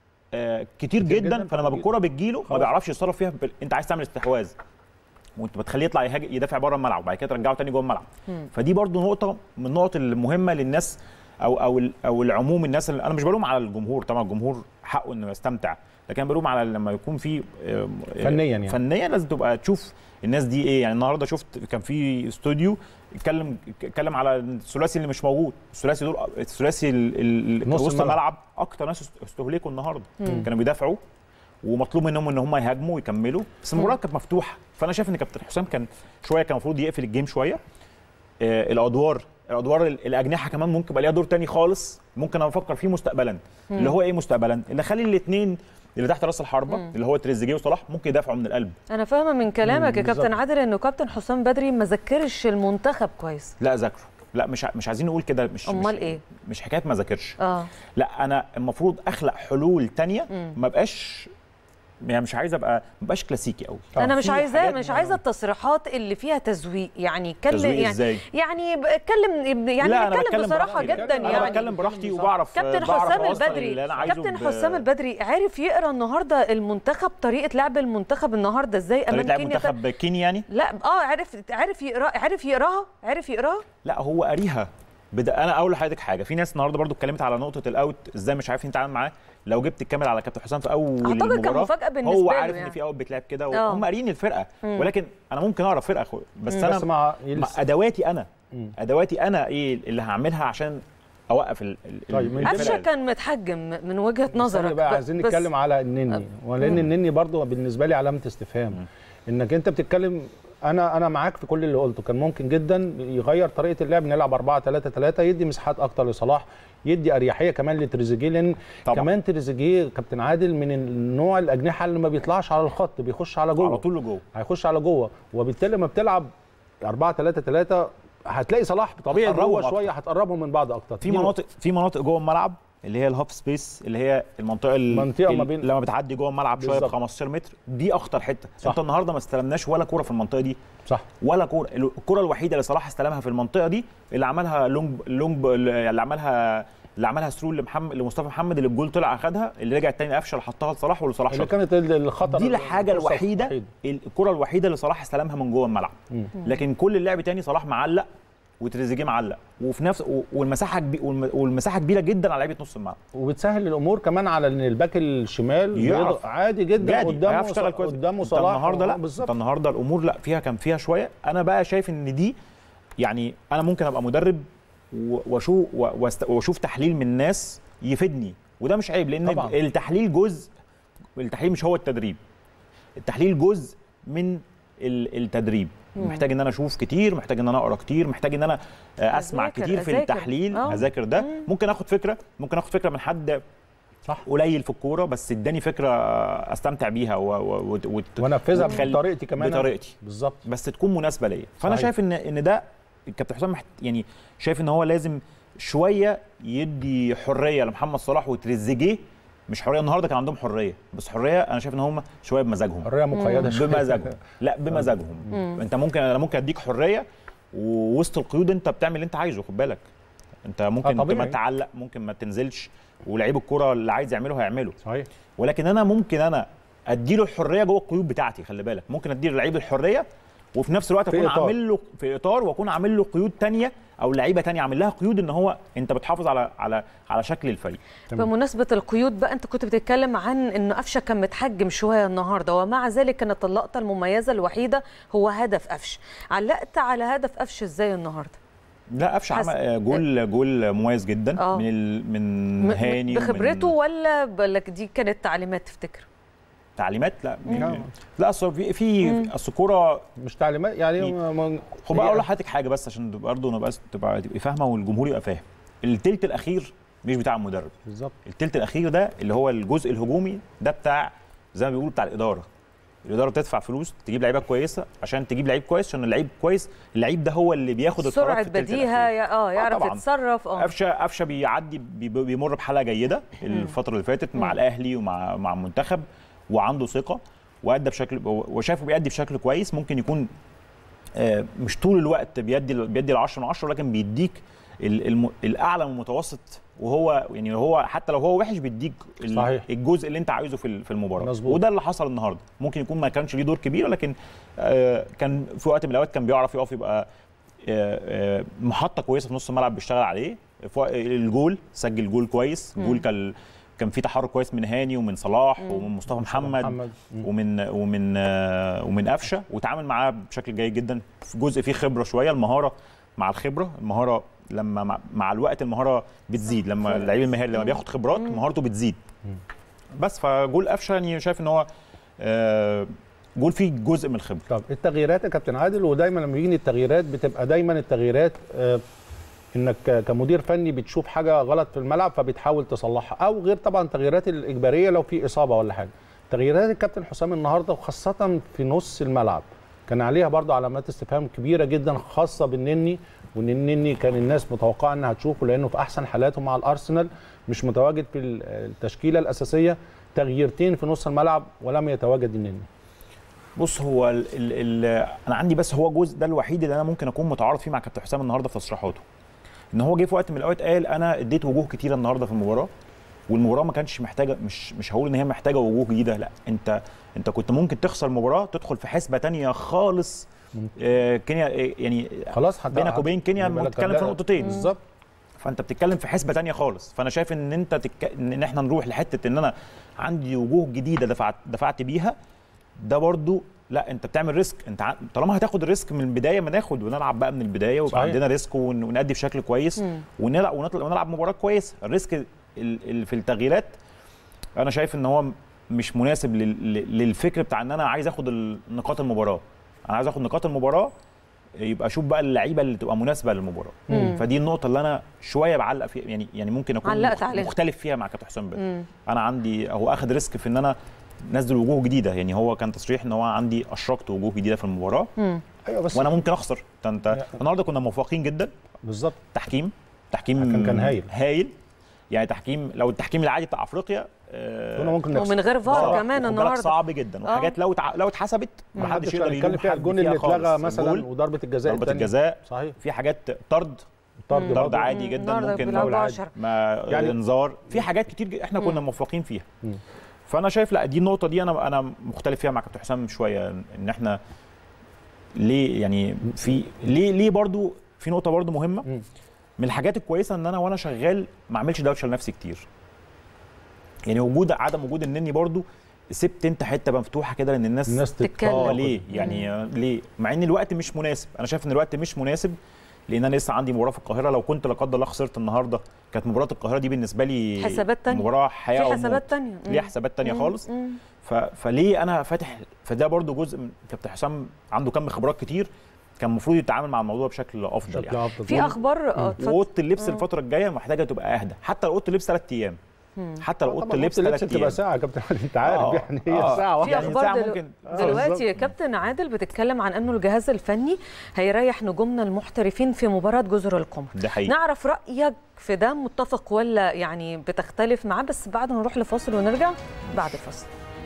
آه كتير, كتير جدا, جداً، فلما فبتجي- بالكوره بتجيله ما خلاص. بيعرفش يتصرف فيها بال... انت عايز تعمل استحواذ وانت بتخليه يطلع يهاجم يدافع بره الملعب وبعد كده ترجعه تاني جوه الملعب فدي برضو نقطه من النقط المهمه للناس او او ال- او العموم الناس اللي انا مش بلوم على الجمهور طبعا الجمهور حقه انه يستمتع لكن بلوم على لما يكون في آه، فنياً يعني. فنيا لازم تبقى تشوف الناس دي ايه يعني النهارده شفت كان في استوديو اتكلم اتكلم على الثلاثي اللي مش موجود الثلاثي دول الثلاثي ال- ال- نص وسط الملعب. الملعب اكتر ناس است- استهلكوا النهارده كانوا بيدافعوا ومطلوب منهم ان هم يهاجموا ويكملوا بس المباراه كانت مفتوحه فانا شايف ان كابتن حسام كان شويه كان المفروض يقفل الجيم شويه آه، الادوار الادوار ال- الاجنحه كمان ممكن يبقى ليها دور تاني خالص ممكن انا افكر فيه مستقبلا اللي هو ايه مستقبلا اللي خلي الاثنين اللي تحت راس الحربه اللي هو تريزيجيه وصلاح ممكن يدافعوا من القلب انا فاهمه من كلامك يا كابتن بالظبط. عادل انه كابتن حسام بدري ما ذكرش المنتخب كويس لا ذاكروا لا مش ع- مش عايزين نقول كده مش أمال مش إيه؟ مش حكايه ما ذاكرش اه لا انا المفروض اخلق حلول تانية ما بقاش يعني مش عايز ابقى ما بقاش كلاسيكي قوي انا مش في عايزاه حاجات مش ما- عايزه التصريحات اللي فيها تزويق يعني اتكلم تزويق يعني إزاي؟ يعني ب- اتكلم يعني لا، أنا نتكلم بتكلم بصراحه براحتي. جدا انا يعني بتكلم براحتي وبعرف كابتن بعرف حسام أوصل البدري اللي أنا عايزه كابتن ب- حسام البدري عارف يقرا النهارده المنتخب طريقه لعب المنتخب النهارده ازاي طريقه امام لعب كينيا منتخب كينيا يعني لا اه عرف عرف يقرا عرف يقراها عرف يقراها لا هو قاريها بدا انا اقول لحضرتك حاجه في ناس النهارده برضو اتكلمت على نقطه الاوت ازاي مش عارفين نتعامل معاه لو جبت الكاميرا على كابتن حسام في اول أعتقد كان المباراه مفاجأة بالنسبة هو له عارف يعني. ان في اوت بيتلعب كده آه. وهم قاريين الفرقه ولكن انا ممكن اقرا فرقه خو- بس انا بس مع مع ادواتي انا ادواتي انا ايه اللي هعملها عشان اوقف ال ال- طيب، من الفرقة قفشه دي. كان متحجم من وجهه نظرك بقى ب- عايزين بس- نتكلم على النني ولان النني برضو بالنسبه لي علامه استفهام انك انت بتتكلم انا انا معاك في كل اللي قلته كان ممكن جدا يغير طريقه اللعب نلعب 4 3 3 يدي مساحات اكتر لصلاح يدي اريحيه كمان لتريزيجيه لان طبعا. كمان تريزيجيه كابتن عادل من النوع الاجنحه اللي ما بيطلعش على الخط بيخش على جوه على طول لجوه هيخش على جوه وبالتالي لما بتلعب 4 3 3 هتلاقي صلاح طبيعي هتقربهم جوه أكتر. شويه هتقربهم من بعض اكتر في دي مناطق في مناطق جوه الملعب اللي هي الهاف سبيس اللي هي المنطقه ال- منطقة ما ال- بين- لما بتعدي جوه الملعب شويه ب بالظبط. 15 متر دي اخطر حته صح. انت النهارده ما استلمناش ولا كوره في المنطقه دي صح ولا كوره الكوره الوحيده اللي صلاح استلمها في المنطقه دي اللي عملها لونج لونج اللي عملها اللي عملها ثرو لمحمد لمصطفى محمد اللي الجول طلع اخدها اللي رجع تاني قفشه اللي حطها لصلاح واللي صلاح اللي شاطها كانت ال- الخطر دي الحاجه الفرصة الوحيده الكره الوحيده اللي صلاح استلمها من جوه الملعب لكن كل اللعب تاني صلاح معلق وتريزيجيه معلق وفي نفس و- والمساحه كبي والم- والمساحه كبيره جدا على لعيبه نص الملعب وبتسهل الامور كمان على ان الباك الشمال يعرف. بيضغط عادي جدا جادي قدامه هيعرف يشتغل كويس قدامه انت صلاح النهارده لا بالظبط انت النهارده الامور لا فيها كان فيها شويه انا بقى شايف ان دي يعني انا ممكن ابقى مدرب و- واشوف و- واست- واشوف تحليل من ناس يفيدني وده مش عيب لان طبعاً. التحليل جزء التحليل مش هو التدريب التحليل جزء من ال- التدريب محتاج ان انا اشوف كتير محتاج ان انا اقرا كتير محتاج ان انا آه، اسمع أذاكر- كتير في أذاكر. التحليل آه. اذاكر ده ممكن اخد فكره ممكن اخد فكره من حد صح قليل في الكوره بس اداني فكره استمتع بيها و... و... وت- وت... وانفذها وتخلي- بطريقتي كمان بطريقتي بالظبط بس تكون مناسبه ليا فانا صحيح. شايف ان ان ده الكابتن حسام محت... يعني شايف ان هو لازم شويه يدي حريه لمحمد صلاح وتريزيجيه مش حريه النهارده كان عندهم حريه بس حريه انا شايف ان هم شويه بمزاجهم حريه مقيده شويه بمزاجهم لا بمزاجهم انت ممكن انا ممكن اديك حريه ووسط القيود انت بتعمل اللي انت عايزه خد بالك انت ممكن طبيعي. ما تعلق ممكن ما تنزلش ولعيب الكوره اللي عايز يعمله هيعمله صحيح ولكن انا ممكن انا اديله الحريه جوه القيود بتاعتي خلي بالك ممكن ادي للعيب الحريه وفي نفس الوقت في اكون إطار. عامل له في اطار واكون عامل له قيود تانية او لعيبه تانية عامل لها قيود ان هو انت بتحافظ على على على شكل الفريق بمناسبة القيود بقى انت كنت بتتكلم عن انه قفشه كان متحجم شويه النهارده ومع ذلك كانت اللقطه المميزه الوحيده هو هدف قفشه علقت على هدف قفشه ازاي النهارده لا قفشه حس- عمل آه، جول جول مميز جدا آه. من ال... من م- هاني بخبرته ومن ولا بالك دي كانت تعليمات تفتكر تعليمات لا لا. لا اصل في في اصل الكوره مش تعليمات يعني إيه. ما- ما- خد بقى هي- اقول لحضرتك حاجه بس عشان برضه نبقى تبقى تبقى فاهمه والجمهور يبقى فاهم التلت الاخير مش بتاع المدرب بالظبط التلت الاخير ده اللي هو الجزء الهجومي ده بتاع زي ما بيقولوا بتاع الاداره الاداره بتدفع فلوس تجيب لعيبه كويسه عشان تجيب لعيب كويس عشان اللعيب كويس اللعيب ده هو اللي بياخد القرار سرعه في التلت بديهه الأخير. يا- اه يعرف طبعاً. يتصرف اه قفشه قفشه بيعدي بي- بيمر بحاله جيده الفتره اللي فاتت مع الاهلي ومع مع المنتخب وعنده ثقه وادى بشكل وشايفه بيأدي بشكل كويس ممكن يكون آه، مش طول الوقت بيدي بيدي ال 10 من 10 ولكن بيديك ال- الم- الاعلى من المتوسط وهو يعني هو حتى لو هو وحش بيديك ال- صحيح. الجزء اللي انت عايزه في ال- في المباراه مظبوط. وده اللي حصل النهارده ممكن يكون ما كانش ليه دور كبير ولكن آه، كان في وقت من الاوقات كان بيعرف يقف يبقى آه، آه، محطه كويسه في نص الملعب بيشتغل عليه في وق- الجول سجل جول كويس جول كان كان في تحرك كويس من هاني ومن صلاح ومن مصطفى محمد, محمد. مم. ومن ومن آه، ومن قفشه وتعامل معاه بشكل جيد جدا في جزء فيه خبره شويه المهاره مع الخبره المهاره لما مع, مع الوقت المهاره بتزيد لما اللعيب المهاري لما بياخد خبرات مهارته بتزيد بس فجول قفشه يعني شايف ان هو آه، جول فيه جزء من الخبره طب التغييرات يا كابتن عادل ودايما لما يجي التغييرات بتبقى دايما التغييرات آه، انك ك- كمدير فني بتشوف حاجه غلط في الملعب فبتحاول تصلحها او غير طبعا التغييرات الاجباريه لو في اصابه ولا حاجه تغييرات الكابتن حسام النهارده وخاصه في نص الملعب كان عليها برضه علامات استفهام كبيره جدا خاصه بالنني وان النني كان الناس متوقعه انها تشوفه لانه في احسن حالاته مع الارسنال مش متواجد في ال- التشكيله الاساسيه تغييرتين في نص الملعب ولم يتواجد النني بص هو ال ال ال انا عندي بس هو جزء ده الوحيد اللي انا ممكن اكون متعارض فيه مع كابتن حسام النهارده في تصريحاته ان هو جه في وقت من الاوقات قال انا اديت وجوه كتيره النهارده في المباراه والمباراه ما كانتش محتاجه مش مش هقول ان هي محتاجه وجوه جديده لا انت انت كنت ممكن تخسر مباراه تدخل في حسبه تانية خالص آه كينيا آه، يعني خلاص حتى بينك وبين كينيا خلي بالك بتتكلم في لا، نقطتين بالظبط فانت بتتكلم في حسبه تانية خالص فانا شايف ان انت تك... ان احنا نروح لحته ان انا عندي وجوه جديده دفعت دفعت بيها ده برضو لا انت بتعمل ريسك انت ع- طالما هتاخد الريسك من البدايه ما ناخد ونلعب بقى من البدايه ويبقى صحيح. عندنا ريسك ون... ونأدي بشكل كويس ونلعب ونطلع ونلعب مباراه كويسه الريسك ال... ال... في التغييرات انا شايف ان هو مش مناسب لل... لل- للفكر بتاع ان انا عايز اخد ال- نقاط المباراه انا عايز اخد نقاط المباراه يبقى اشوف بقى اللعيبه اللي تبقى مناسبه للمباراه مم. فدي النقطه اللي انا شويه بعلق فيها يعني يعني ممكن اكون علقت مخ- عليها. مختلف فيها مع كابتن حسام بدري مم. انا عندي هو اخد ريسك في ان انا نزل وجوه جديده يعني هو كان تصريح ان هو عندي اشركت وجوه جديده في المباراه مم. ايوه بس وانا ممكن اخسر انت انت لا. النهارده كنا موفقين جدا بالظبط تحكيم تحكيم الحكم كان هايل. هايل يعني تحكيم لو التحكيم العادي بتاع افريقيا آه، كنا ممكن نكسب ومن غير فار آه، كمان خد بالك النهارده صعب جدا آه. وحاجات لو تع... لو اتحسبت ما محدش حدش يقدر كان يتكلم يلوم فيها حد الجون فيها اللي اتلغى خالص. مثلا جول، وضربه الجزاء ضربه التانية. الجزاء صحيح في حاجات طرد طرد طرد برضه. عادي جدا النهارده ممكن بيلعبوا لو 10 ما يعني- يعني انذار في حاجات كتير ج- احنا كنا موفقين فيها مم. فانا شايف لا دي النقطه دي انا انا مختلف فيها مع كابتن حسام شويه ان احنا ليه يعني في ليه ليه برضو في نقطه برضو مهمه مم. من الحاجات الكويسه ان انا وانا شغال ما اعملش دوشه لنفسي كتير يعني وجود عدم وجود النني برضو سبت انت حته مفتوحه كده لان الناس الناس تتكلم. اه تتكلم ليه يعني آه، ليه مع ان الوقت مش مناسب انا شايف ان الوقت مش مناسب لان انا لسه عندي مباراه في القاهره لو كنت لا قدر الله خسرت النهارده كانت مباراه القاهره دي بالنسبه لي حسابات تانية. مباراه حياه في أو حسابات موت. تانية مم. ليها حسابات تانية مم. خالص مم. ف... فليه انا فاتح فده برضو جزء من كابتن حسام عنده كم خبرات كتير كان المفروض يتعامل مع الموضوع بشكل افضل بشكل يعني افضل في اخبار اه اتفضل. واوضه اللبس الفتره الجايه محتاجه تبقى اهدى حتى لو اوضه اللبس ثلاث ايام حتى لو اوضه طبعاً اللبس أوضة اللبس ثلاث بتبقى ايام ساعه يا كابتن انت عارف آه، يعني هي آه. ساعه في واحده يعني اخبار ساعة دلو... ممكن- آه، دلوقتي بالظبط. يا كابتن عادل بتتكلم عن انه الجهاز الفني هيريح نجومنا المحترفين في مباراه جزر القمر ده حقيقي نعرف رايك في ده متفق ولا يعني بتختلف معاه بس بعد ما نروح لفاصل ونرجع بعد الفاصل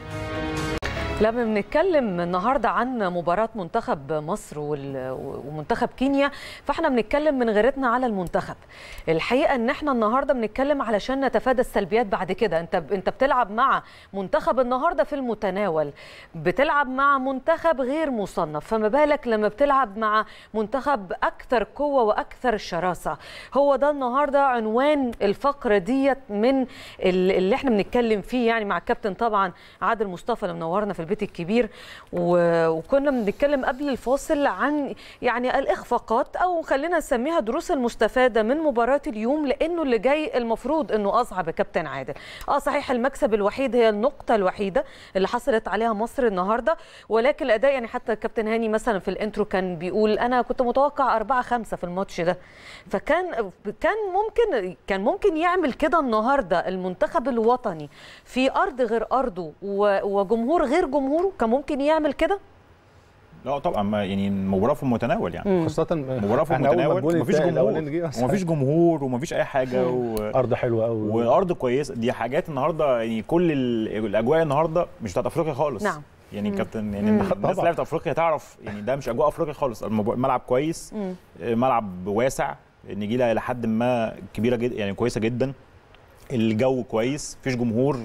لما بنتكلم النهارده عن مباراه منتخب مصر وال- ومنتخب كينيا فاحنا بنتكلم من غيرتنا على المنتخب الحقيقه ان احنا النهارده بنتكلم علشان نتفادى السلبيات بعد كده انت انت بتلعب مع منتخب النهارده في المتناول بتلعب مع منتخب غير مصنف فما بالك لما بتلعب مع منتخب اكثر قوه واكثر شراسه هو ده النهارده عنوان الفقره ديت من ال- اللي احنا بنتكلم فيه يعني مع الكابتن طبعا عادل مصطفى اللي منورنا في البيت الكبير و- وكنا بنتكلم قبل الفاصل عن يعني الاخفاقات او خلينا نسميها دروس المستفاده من مباراه اليوم لانه اللي جاي المفروض انه اصعب يا كابتن عادل اه صحيح المكسب الوحيد هي النقطه الوحيده اللي حصلت عليها مصر النهارده ولكن الاداء يعني حتى الكابتن هاني مثلا في الانترو كان بيقول انا كنت متوقع 4 5 في الماتش ده فكان كان ممكن كان ممكن يعمل كده النهارده المنتخب الوطني في ارض غير ارضه و- وجمهور غير جمهوره كان ممكن يعمل كده لا طبعا ما يعني المباراه في المتناول يعني خاصه مباراه في إحنا أول ما المتناول الجون ومفيش التاني جمهور الأولاني جه أصلاً. ومفيش جمهور ومفيش اي حاجه و... ارض حلوه قوي وارض كويسه دي حاجات النهارده يعني كل ال- الاجواء النهارده مش بتاعت افريقيا خالص نعم. يعني كابتن يعني مم. الناس طبعاً. اللي لعبت افريقيا تعرف يعني ده مش اجواء افريقيا خالص المب- الملعب كويس مم. ملعب واسع النجيله الى حد ما كبيره جدا يعني كويسه جدا الجو كويس مفيش جمهور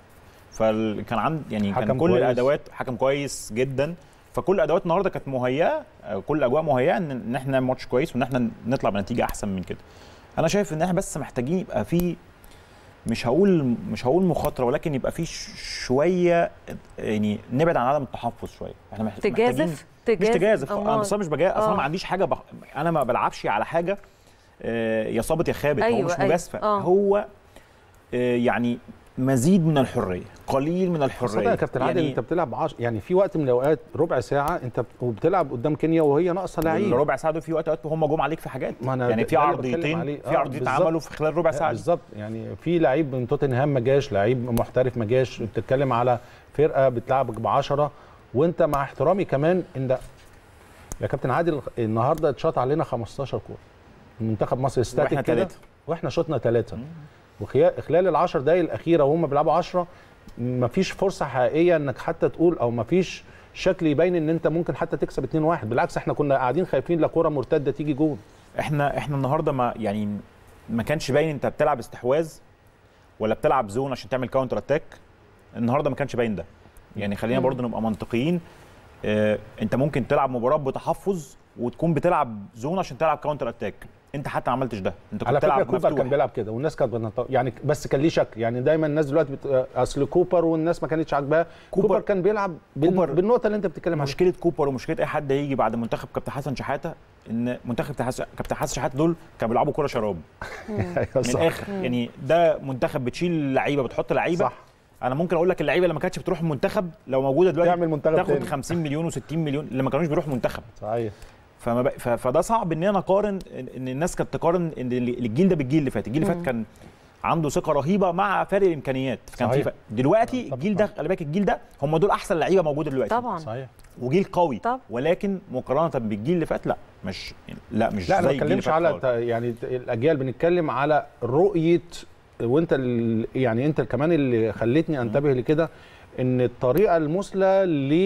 فكان عند يعني كان حكم كل كويس. الادوات حكم كويس جدا فكل الادوات النهارده كانت مهيئه آه، كل الاجواء مهيئه ان ان احنا نعمل ماتش كويس وان احنا نطلع بنتيجه احسن من كده انا شايف ان احنا بس محتاجين يبقى في مش هقول مش هقول مخاطره ولكن يبقى في ش- شويه يعني نبعد عن عدم التحفظ شويه احنا مح- محتاجين تجازف مش تجازف انا أمال. بس أنا مش بجازف اصلا آه. ما عنديش حاجه بخ... انا ما بلعبش على حاجه آه، يا صابت يا خابت هو أيوة، مش أيوة. مجازفه آه. هو آه، يعني مزيد من الحريه قليل من خاصة الحريه يا كابتن عادل يعني انت بتلعب عش... يعني في وقت من الاوقات ربع ساعه انت بت- وبتلعب قدام كينيا وهي ناقصه لعيب الربع ساعه دول في وقت وقت هم جم عليك في حاجات ما أنا يعني ده- في ده اللي بتكلم عرضيتين عليه. في آه، عرضيتين بالظبط. عملوا في خلال ربع ساعه دي. بالظبط يعني في لعيب من توتنهام ما جاش لعيب محترف ما جاش بتتكلم على فرقه بتلعبك ب 10 وانت مع احترامي كمان ان يا كابتن عادل النهارده اتشاط علينا 15 كوره منتخب مصر استاتيك وإحنا كده تلاتة. واحنا شطنا ثلاثه وخلال العشر دقايق الاخيره وهم بيلعبوا 10 مفيش فرصه حقيقيه انك حتى تقول او مفيش شكل يبين ان انت ممكن حتى تكسب 2-1 بالعكس احنا كنا قاعدين خايفين لا كوره مرتده تيجي جول احنا احنا النهارده ما يعني ما كانش باين انت بتلعب استحواذ ولا بتلعب زون عشان تعمل كاونتر اتاك النهارده ما كانش باين ده يعني خلينا برضو نبقى منطقيين اه انت ممكن تلعب مباراه بتحفظ وتكون بتلعب زون عشان تلعب كاونتر اتاك انت حتى ما عملتش ده انت كنت على فكره بتلعب كوبر مفتوح كان بيلعب كده والناس كانت بتنط... يعني بس كان ليه شكل يعني دايما الناس دلوقتي بت... اصل كوبر والناس ما كانتش عاجباها كوبر, كوبر- كوبر كان بيلعب بال... كوبر- بالنقطه اللي انت بتتكلم عليها مشكله كوبر ومشكله اي حد هيجي بعد منتخب كابتن حسن شحاته ان منتخب كابتن حسن كابتن حسن شحاته دول كانوا بيلعبوا كوره شراب ايوه من صح الاخر يعني ده منتخب بتشيل لعيبه بتحط لعيبه صح انا ممكن اقول لك اللعيبه اللي ما كانتش بتروح المنتخب لو موجوده دلوقتي تعمل منتخب تاخد تاني. 50 مليون و60 مليون اللي ما كانوش بيروحوا منتخب صحيح فما بق... ف... فده صعب ان انا اقارن إن- ان الناس كانت تقارن ان ال- الجيل ده بالجيل اللي فات الجيل اللي فات كان عنده ثقه رهيبه مع فرق الامكانيات كان في صحيح. ف... دلوقتي طبعاً. الجيل ده خلي بالك الجيل ده هم دول احسن لعيبه موجوده دلوقتي طبعا صحيح وجيل قوي طبعاً. ولكن مقارنه بالجيل اللي فات لا مش لا مش لا انا زي ما الجيل اللي بتكلمش فات على خالص. ت- يعني ت- الاجيال بنتكلم على رؤيه وانت ال... يعني انت كمان اللي خلتني انتبه لكده ان الطريقه المثلى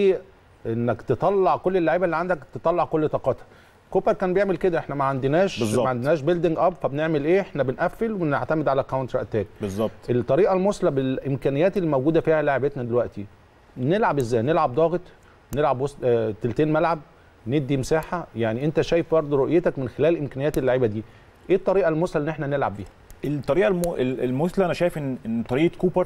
لانك تطلع كل اللعيبه اللي عندك تطلع كل طاقتها كوبر كان بيعمل كده احنا ما عندناش بالظبط. ما عندناش بيلدينج اب فبنعمل ايه احنا بنقفل ونعتمد على كاونتر اتاك بالظبط الطريقه المثلى بالامكانيات اللي موجوده فيها لعبتنا دلوقتي نلعب ازاي نلعب ضاغط نلعب وسط آه، تلتين ملعب ندي مساحه يعني انت شايف برضه رؤيتك من خلال امكانيات اللعيبه دي ايه الطريقه المثلى ان احنا نلعب بيها الطريقه المو... ال- المثلى انا شايف ان ان طريقه كوبر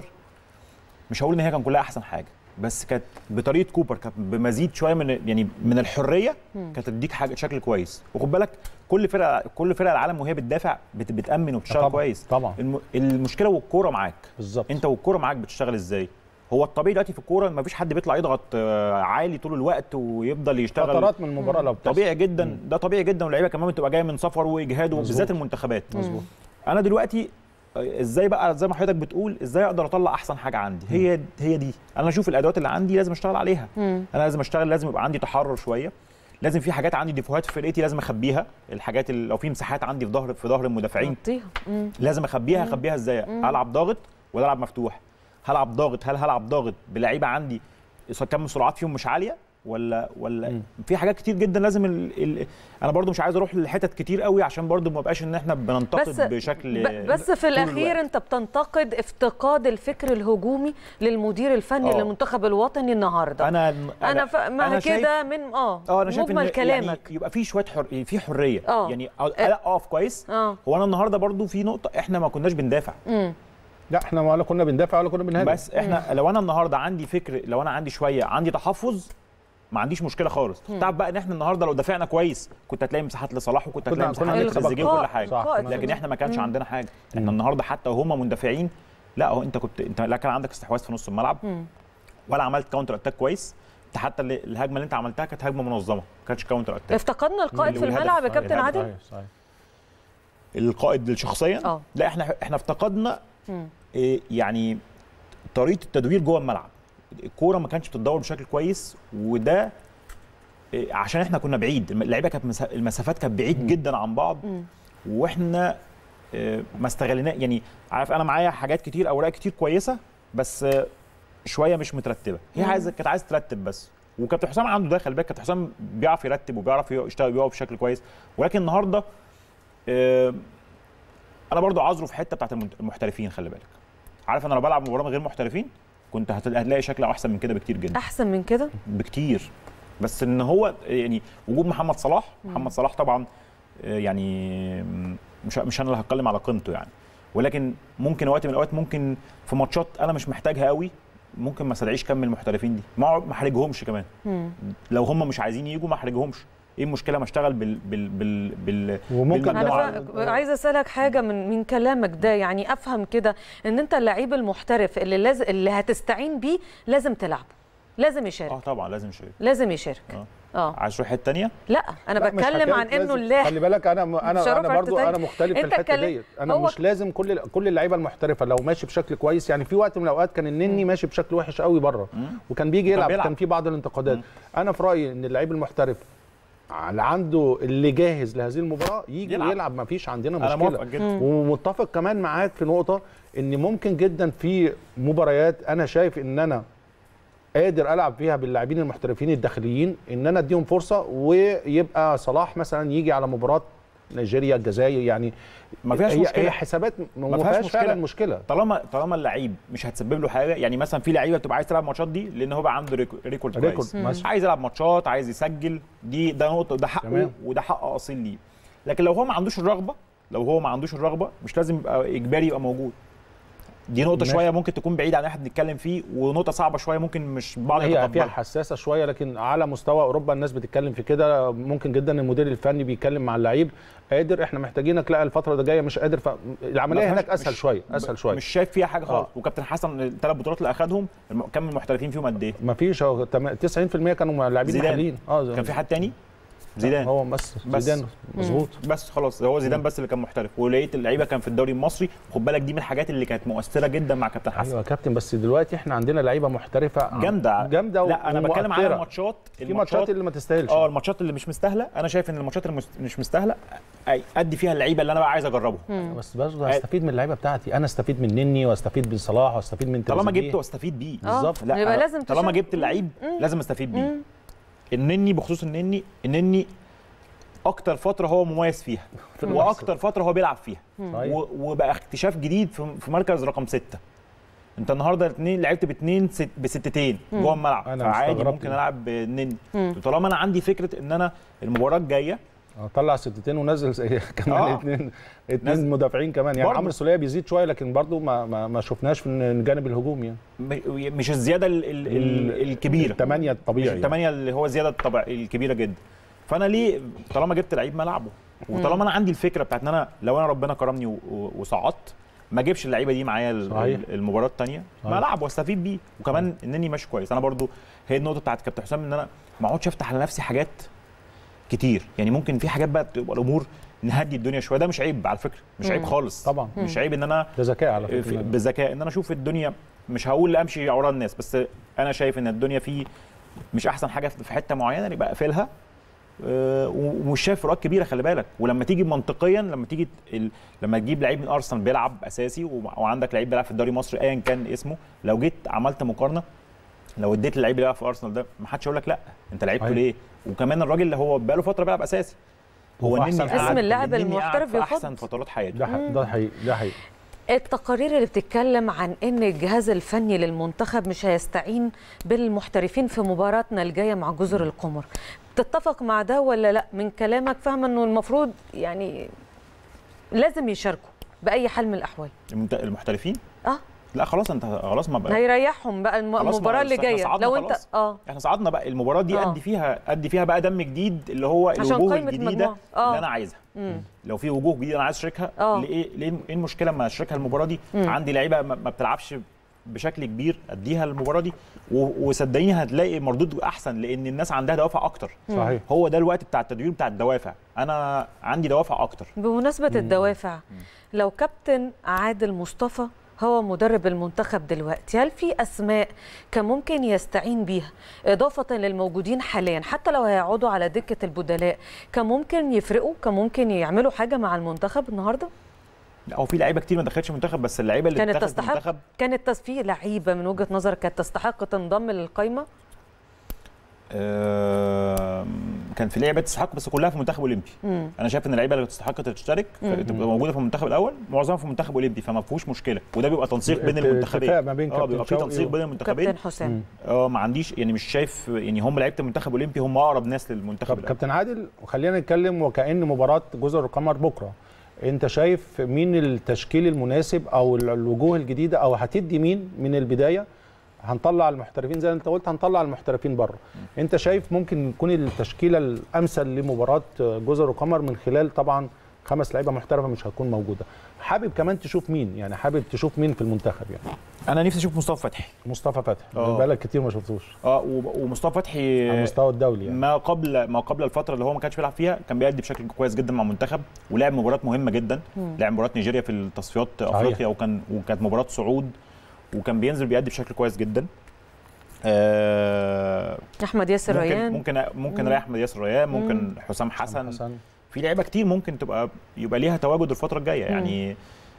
مش هقول ان هي كان كلها احسن حاجه بس كانت بطريقه كوبر كانت بمزيد شويه من يعني من الحريه كانت تديك حاجه شكل كويس وخد بالك كل فرقه كل فرق العالم وهي بتدافع بت... بتامن وبتشتغل طبعاً، كويس طبعاً. الم... المشكله والكوره معاك بالظبط انت والكوره معاك بتشتغل ازاي هو الطبيعي دلوقتي في الكوره ما فيش حد بيطلع يضغط آه، عالي طول الوقت ويفضل يشتغل فترات من المباراه لو بتحصل. طبيعي جدا ده طبيعي جدا واللعيبه كمان بتبقى جايه من سفر واجهاد وبالذات المنتخبات مظبوط انا دلوقتي ازاي بقى زي ما حضرتك بتقول ازاي اقدر اطلع احسن حاجه عندي هي هي دي انا اشوف الادوات اللي عندي لازم اشتغل عليها انا لازم اشتغل لازم يبقى عندي تحرر شويه لازم في حاجات عندي ديفوهات في فرقتي لازم اخبيها الحاجات اللي لو في مساحات عندي في ظهر في ظهر المدافعين نغطيها. مم. لازم اخبيها اخبيها ازاي العب ضاغط ولا العب مفتوح هلعب ضاغط هل هلعب ضاغط بلعيبه عندي كم السرعات فيهم مش عاليه ولا ولا مم. في حاجات كتير جدا لازم ال... ال... انا برضو مش عايز اروح لحتت كتير قوي عشان برضو ما بقاش ان احنا بننتقد بس بشكل ب- بس في طول الاخير الوقت. انت بتنتقد افتقاد الفكر الهجومي للمدير الفني آه. للمنتخب الوطني النهارده انا انا ف... ما أنا شايف- كده من اه اه انا شايف مجمل ان كلامك يعني يبقى في شويه حر... في حريه آه. يعني أ- لا اقف كويس اه هو انا النهارده برضو في نقطه احنا ما كناش بندافع امم لا احنا ولا كنا بندافع ولا كنا بنهاجم بس احنا لو انا النهارده عندي فكر لو انا عندي شويه عندي تحفظ ما عنديش مشكله خالص تعرف بقى ان احنا النهارده لو دافعنا كويس كنت هتلاقي مساحات لصلاح وكنت كنا- هتلاقي كنا مساحات هنكسب لتريزيجيه القائد. وكل حاجه صح قائد. لكن احنا ما كانش عندنا حاجه احنا النهارده حتى وهم مندفعين لا هو انت كنت انت لا كان عندك استحواذ في نص الملعب ولا عملت كاونتر اتاك كويس انت حتى اللي- الهجمه اللي انت عملتها كانت هجمه منظمه ما كانتش كاونتر اتاك افتقدنا القائد في والهدف. الملعب يا آه، كابتن الهدف. عادل صحيح صحيح القائد شخصيا اه. لا احنا احنا افتقدنا مم. إيه، يعني طريقه التدوير جوه الملعب الكوره ما كانتش بتتدور بشكل كويس وده إيه، عشان احنا كنا بعيد اللعيبه كانت مسا- المسافات كانت بعيد جدا عن بعض مم. واحنا إيه، ما استغلنا يعني عارف انا معايا حاجات كتير اوراق كتير كويسه بس آه، شويه مش مترتبه هي عايزه كانت عايزه ترتب بس وكابتن حسام عنده ده خلي بالك كابتن حسام بيعرف يرتب وبيعرف يشتغل بيقف بشكل كويس ولكن النهارده آه، انا برضو عذره في حته بتاعت المنت- المحترفين خلي بالك عارف انا لو بلعب مباراه من غير محترفين كنت هتلاقي هتلاقي شكل احسن من كده بكتير جدا احسن من كده بكتير بس ان هو يعني وجود محمد صلاح محمد صلاح طبعا آه، يعني مش مش انا اللي هتكلم على قيمته يعني ولكن ممكن وقت من الاوقات ممكن في ماتشات انا مش محتاجها قوي ممكن ما استدعيش كم من المحترفين دي ما أقعد- ما احرجهمش كمان لو هم مش عايزين يجوا ما احرجهمش ايه المشكله ما اشتغل بال بال بال, بال وممكن بالمجموعة. انا فا- عايزه اسالك حاجه من من كلامك ده يعني افهم كده ان انت اللعيب المحترف اللي لازم اللي هتستعين بيه لازم تلعبه لازم يشارك اه طبعا لازم شيء لازم يشارك اه اه عايز تروح حته ثانيه لا انا لا، مش بتكلم حكاية عن انه لازم. اللاعب خلي بالك انا مش انا هروح انا في برضو حتة انا تانية. مختلف في أنت الحته اتكلم- ديت انا هو- مش لازم كل كل اللعيبه المحترفه لو ماشي بشكل كويس يعني في وقت من الاوقات كان النني ماشي بشكل وحش قوي بره وكان بيجي وكان يلعب بيلعب. كان في بعض الانتقادات انا في رايي ان اللعيب المحترف اللي عنده اللي جاهز لهذه المباراه يجي يلعب. يلعب ما فيش عندنا انا مشكله موافق جدا ومتفق كمان معاك في نقطه ان ممكن جدا في مباريات انا شايف ان انا قادر العب فيها باللاعبين المحترفين الداخليين ان انا اديهم فرصه ويبقى صلاح مثلا يجي على مباراه نيجيريا الجزائر يعني ما فيهاش هي مشكلة. هي حسابات ما فيهاش فيهاش مشكلة. فعلا مشكله طالما طالما اللعيب مش هتسبب له حاجه يعني مثلا في لعيبه بتبقى عايز تلعب ماتشات دي لان هو بقى عنده ريكو- ريكورد ريكورد كويس مثلا. عايز يلعب ماتشات عايز يسجل دي ده نقطه ده حقه تمام. وده حق اصيل ليه لكن لو هو ما عندوش الرغبه لو هو ما عندوش الرغبه مش لازم يبقى اجباري يبقى موجود دي نقطه ماشي. شويه ممكن تكون بعيده عن اللي احنا بنتكلم فيه ونقطه صعبه شويه ممكن مش بعض هي فيها يتقبلها حساسه شويه لكن على مستوى اوروبا الناس بتتكلم في كده ممكن جدا المدير الفني بيتكلم مع اللعيب قادر احنا محتاجينك لا الفتره اللي جايه مش قادر فالعمليه ما هناك فيهاش- اسهل مش- شويه اسهل شويه مش شايف فيها حاجه خالص آه. وكابتن حسن الثلاث بطولات اللي اخذهم الم- كم المحترفين فيهم قد ايه ما فيش هو تم- 90% كانوا لاعبين زيدان. محليين اه كان في حد تاني زيدان هو بس, بس. زيدان مظبوط بس خلاص هو زيدان بس اللي كان محترف ولقيت اللعيبه كان في الدوري المصري خد بالك دي من الحاجات اللي كانت مؤثره جدا مع كابتن حسن ايوه يا كابتن بس دلوقتي احنا عندنا لعيبه محترفه جامده جامده لا انا بتكلم على ومؤثرة. الماتشات في ماتشات اللي ما تستاهلش اه الماتشات اللي مش مستاهله انا شايف ان الماتشات اللي مس- مش مستاهله أي- ادي فيها اللعيبه اللي انا بقى عايز اجربهم بس برضه هستفيد من اللعيبه بتاعتي انا استفيد من نني واستفيد من صلاح واستفيد من طالما تريزيجيه. جبته واستفيد بيه آه، بالظبط. لا يبقى أنا لازم طالما تشارك. جبت اللعيب لازم استفيد بيه النني بخصوص النني النني اكتر فتره هو مميز فيها واكتر فتره هو بيلعب فيها صحيح. و- وبقى اكتشاف جديد في في مركز رقم ستة انت النهارده الاثنين لعبت باثنين ست بستتين جوه الملعب أنا فعادي استغربت. ممكن العب بالنني طالما انا عندي فكره ان انا المباراه الجايه اه طلع ستتين ونزل س- كمان آه. اثنين نزل. اثنين مدافعين كمان يعني برضه. عمرو السوليه بيزيد شويه لكن برضه ما ما, ما شفناش في الجانب الهجومي يعني م- مش الزياده ال ال ال الكبيره الثمانيه مش الطبيعي يعني. الثمانيه اللي هو زياده الطبع الكبيره جدا فانا ليه طالما جبت لعيب ما العبه وطالما انا عندي الفكره بتاعت ان انا لو انا ربنا كرمني و- و- وصعدت ما اجيبش اللعيبه دي معايا ال- صحيح. ال- المباراه الثانيه ما صحيح. العب واستفيد بيه وكمان انني ماشي كويس انا برضو هي النقطه بتاعت كابتن حسام ان انا ما اقعدش افتح على نفسي حاجات كتير يعني ممكن في حاجات بقى تبقى الامور نهدي الدنيا شويه ده مش عيب على فكره مش عيب خالص طبعا. مش عيب ان انا ده ذكاء على في- فكره بذكاء ان انا اشوف الدنيا مش هقول امشي ورا الناس بس انا شايف ان الدنيا في مش احسن حاجه في حته معينه يبقى اقفلها آه، ومش شايف فروقات كبيره خلي بالك ولما تيجي منطقيا لما تيجي ال... لما تجيب لعيب من ارسنال بيلعب اساسي وم- وعندك لعيب بيلعب في الدوري المصري ايا كان اسمه لو جيت عملت مقارنه لو اديت اللعيب اللي بيلعب في ارسنال ده ما حدش يقول لك لا انت لعبته أيوة. ليه وكمان الراجل اللي هو بقاله فتره بيلعب اساسي هو وفي أحسن النني حاجة. قعد- اسم اللاعب النني قعد المحترف في بيخض. احسن فترات حياته ده حقيقي ده حقيقي ده حقيقي التقارير اللي بتتكلم عن ان الجهاز الفني للمنتخب مش هيستعين بالمحترفين في مباراتنا الجايه مع جزر القمر تتفق مع ده ولا لا من كلامك فاهمه انه المفروض يعني لازم يشاركوا باي حال من الاحوال المنت- المحترفين اه لا خلاص انت خلاص ما بقى هيريحهم بقى الم- خلاص ما- المباراه اللي احنا جايه صعدنا لو انت خلاص. اه احنا صعدنا بقى المباراه دي آه. ادي فيها ادي فيها بقى دم جديد اللي هو عشان الوجوه قائمة الجديده المجموعة. آه. اللي انا عايزها لو في وجوه جديده انا عايز اشاركها آه. ليه ليه ايه المشكله ما اشاركها المباراه دي عندي لعيبه ما ما بتلعبش بشكل كبير اديها المباراه دي و- وصدقيني هتلاقي مردود احسن لان الناس عندها دوافع اكتر صحيح هو ده الوقت بتاع التدوير بتاع الدوافع انا عندي دوافع اكتر بمناسبة الدوافع لو كابتن عادل مصطفى هو مدرب المنتخب دلوقتي هل في أسماء كان ممكن يستعين بيها إضافة للموجودين حاليا حتى لو هيقعدوا على دكة البدلاء كان ممكن يفرقوا كان ممكن يعملوا حاجة مع المنتخب النهاردة لا هو في لعيبه كتير ما دخلتش منتخب بس اللعيبه اللي كانت دخلت تستحق منتخب كانت تس- في لعيبة من وجهة نظرك كانت تستحق تنضم للقائمة آم، كان في لعيبه تستحق بس كلها في المنتخب الاولمبي مم. انا شايف ان اللعيبه اللي تستحق تشترك تبقى موجوده في المنتخب الاول معظمها في المنتخب الاولمبي فما فيهوش مشكله وده بيبقى تنسيق بين اتفاق المنتخبين ما بين اه كابتن بيبقى في شوقي تنسيق بين المنتخبين كابتن حسام اه ما عنديش يعني مش شايف يعني هم لعيبه المنتخب الاولمبي هم اقرب ناس للمنتخب طب الأول. كابتن عادل وخلينا نتكلم وكأن مباراة جزر القمر بكرة انت شايف مين التشكيل المناسب او ال- الوجوه الجديده او هتدي مين من البدايه هنطلع المحترفين زي ما انت قلت هنطلع المحترفين بره انت شايف ممكن يكون التشكيله الامثل لمباراه جزر وقمر من خلال طبعا خمس لعيبه محترفه مش هتكون موجوده حابب كمان تشوف مين يعني حابب تشوف مين في المنتخب يعني انا نفسي اشوف مصطفى فتحي مصطفى فتحي اه. بقالك كتير ما شفتوش اه وب- ومصطفى فتحي على المستوى الدولي يعني ما قبل ما قبل الفتره اللي هو ما كانش بيلعب فيها كان بيأدي بشكل كويس جدا مع المنتخب ولعب مباريات مهمه جدا لعب مباراه نيجيريا في التصفيات صحيح. افريقيا وكان وكانت مباراه صعود وكان بينزل بيأدي بشكل كويس جدا آه احمد ياسر ممكن ريان ممكن ممكن الاقي احمد ياسر ريان ممكن حسام حسن حسن في لعيبه كتير ممكن تبقى يبقى ليها تواجد الفتره الجايه يعني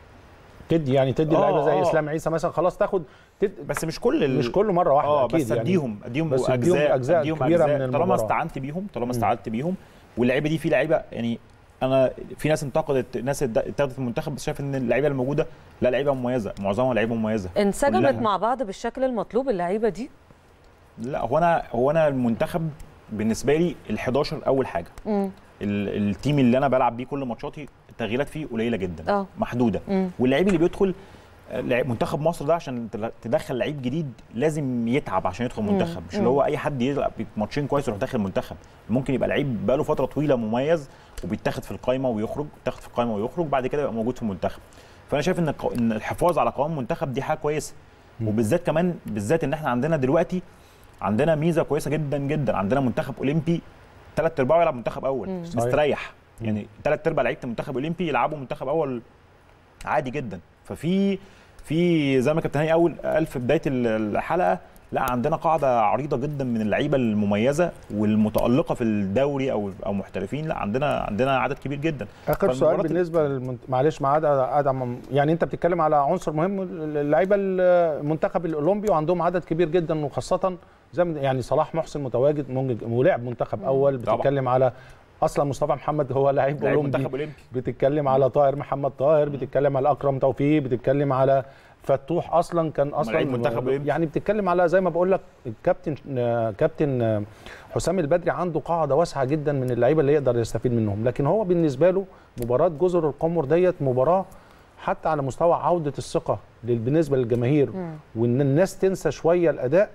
تدي يعني تدي اه، لعيبه زي اه. اسلام عيسى مثلا خلاص تاخد تد... بس مش كل ال... مش كله مره واحده اه اكيد بس يعني اديهم اديهم بس اديهم اجزاء أجزاء اديهم كبيرة اجزاء من طالما المباراة. استعنت بيهم طالما استعنت بيهم واللعيبه دي في لعيبه يعني انا في ناس انتقدت ناس ات- اتاخدت المنتخب بس شايف ان اللعيبه اللي موجوده لا لعيبه مميزه معظمها لعيبه مميزه انسجمت كلها. مع بعض بالشكل المطلوب اللعيبه دي لا هو انا هو انا المنتخب بالنسبه لي ال11 اول حاجه مم. ال- التيم اللي انا بلعب بيه كل ماتشاتي التغييرات فيه قليله جدا اه. محدوده مم. واللعيب اللي بيدخل آه، لعيب- منتخب مصر ده عشان تل- تدخل لعيب جديد لازم يتعب عشان يدخل منتخب مش اللي هو اي حد يلعب ماتشين كويس يروح داخل منتخب ممكن يبقى لعيب بقاله فتره طويله مميز وبيتاخد في القايمه ويخرج يتاخد في القايمه ويخرج بعد كده يبقى موجود في المنتخب فانا شايف ان الق- ان الحفاظ على قوام المنتخب دي حاجه كويسه وبالذات كمان بالذات ان احنا عندنا دلوقتي عندنا ميزه كويسه جدا جدا عندنا منتخب اولمبي ثلاث ارباعه يلعب منتخب اول صحيح. مستريح يعني ثلاث ارباع لعيبه المنتخب الاولمبي يلعبوا منتخب اول عادي جدا ففي في زي ما كابتن هاني اول قال في بدايه الحلقه لا عندنا قاعده عريضه جدا من اللعيبه المميزه والمتالقه في الدوري او او محترفين لا عندنا عندنا عدد كبير جدا اخر سؤال فالمباراة بالنسبه للمنت... معلش مع عدد ادم يعني انت بتتكلم على عنصر مهم اللعيبه المنتخب الاولمبي وعندهم عدد كبير جدا وخاصه زي ما يعني صلاح محسن متواجد منج- ولعب منتخب اول طبعا. بتتكلم على اصلا مصطفى محمد هو لاعب لعيب اولمبي منتخب اولمبي بتتكلم على طاهر محمد طاهر بتتكلم على اكرم توفيق بتتكلم على فتوح اصلا كان اصلا لعيب منتخب إيه؟ يعني بتتكلم على زي ما بقول لك الكابتن آه، كابتن آه، حسام البدري عنده قاعده واسعه جدا من اللعيبه اللي يقدر يستفيد منهم لكن هو بالنسبه له مباراه جزر القمر ديت مباراه حتى على مستوى عوده الثقه لل- بالنسبه للجماهير وان الناس تنسى شويه الاداء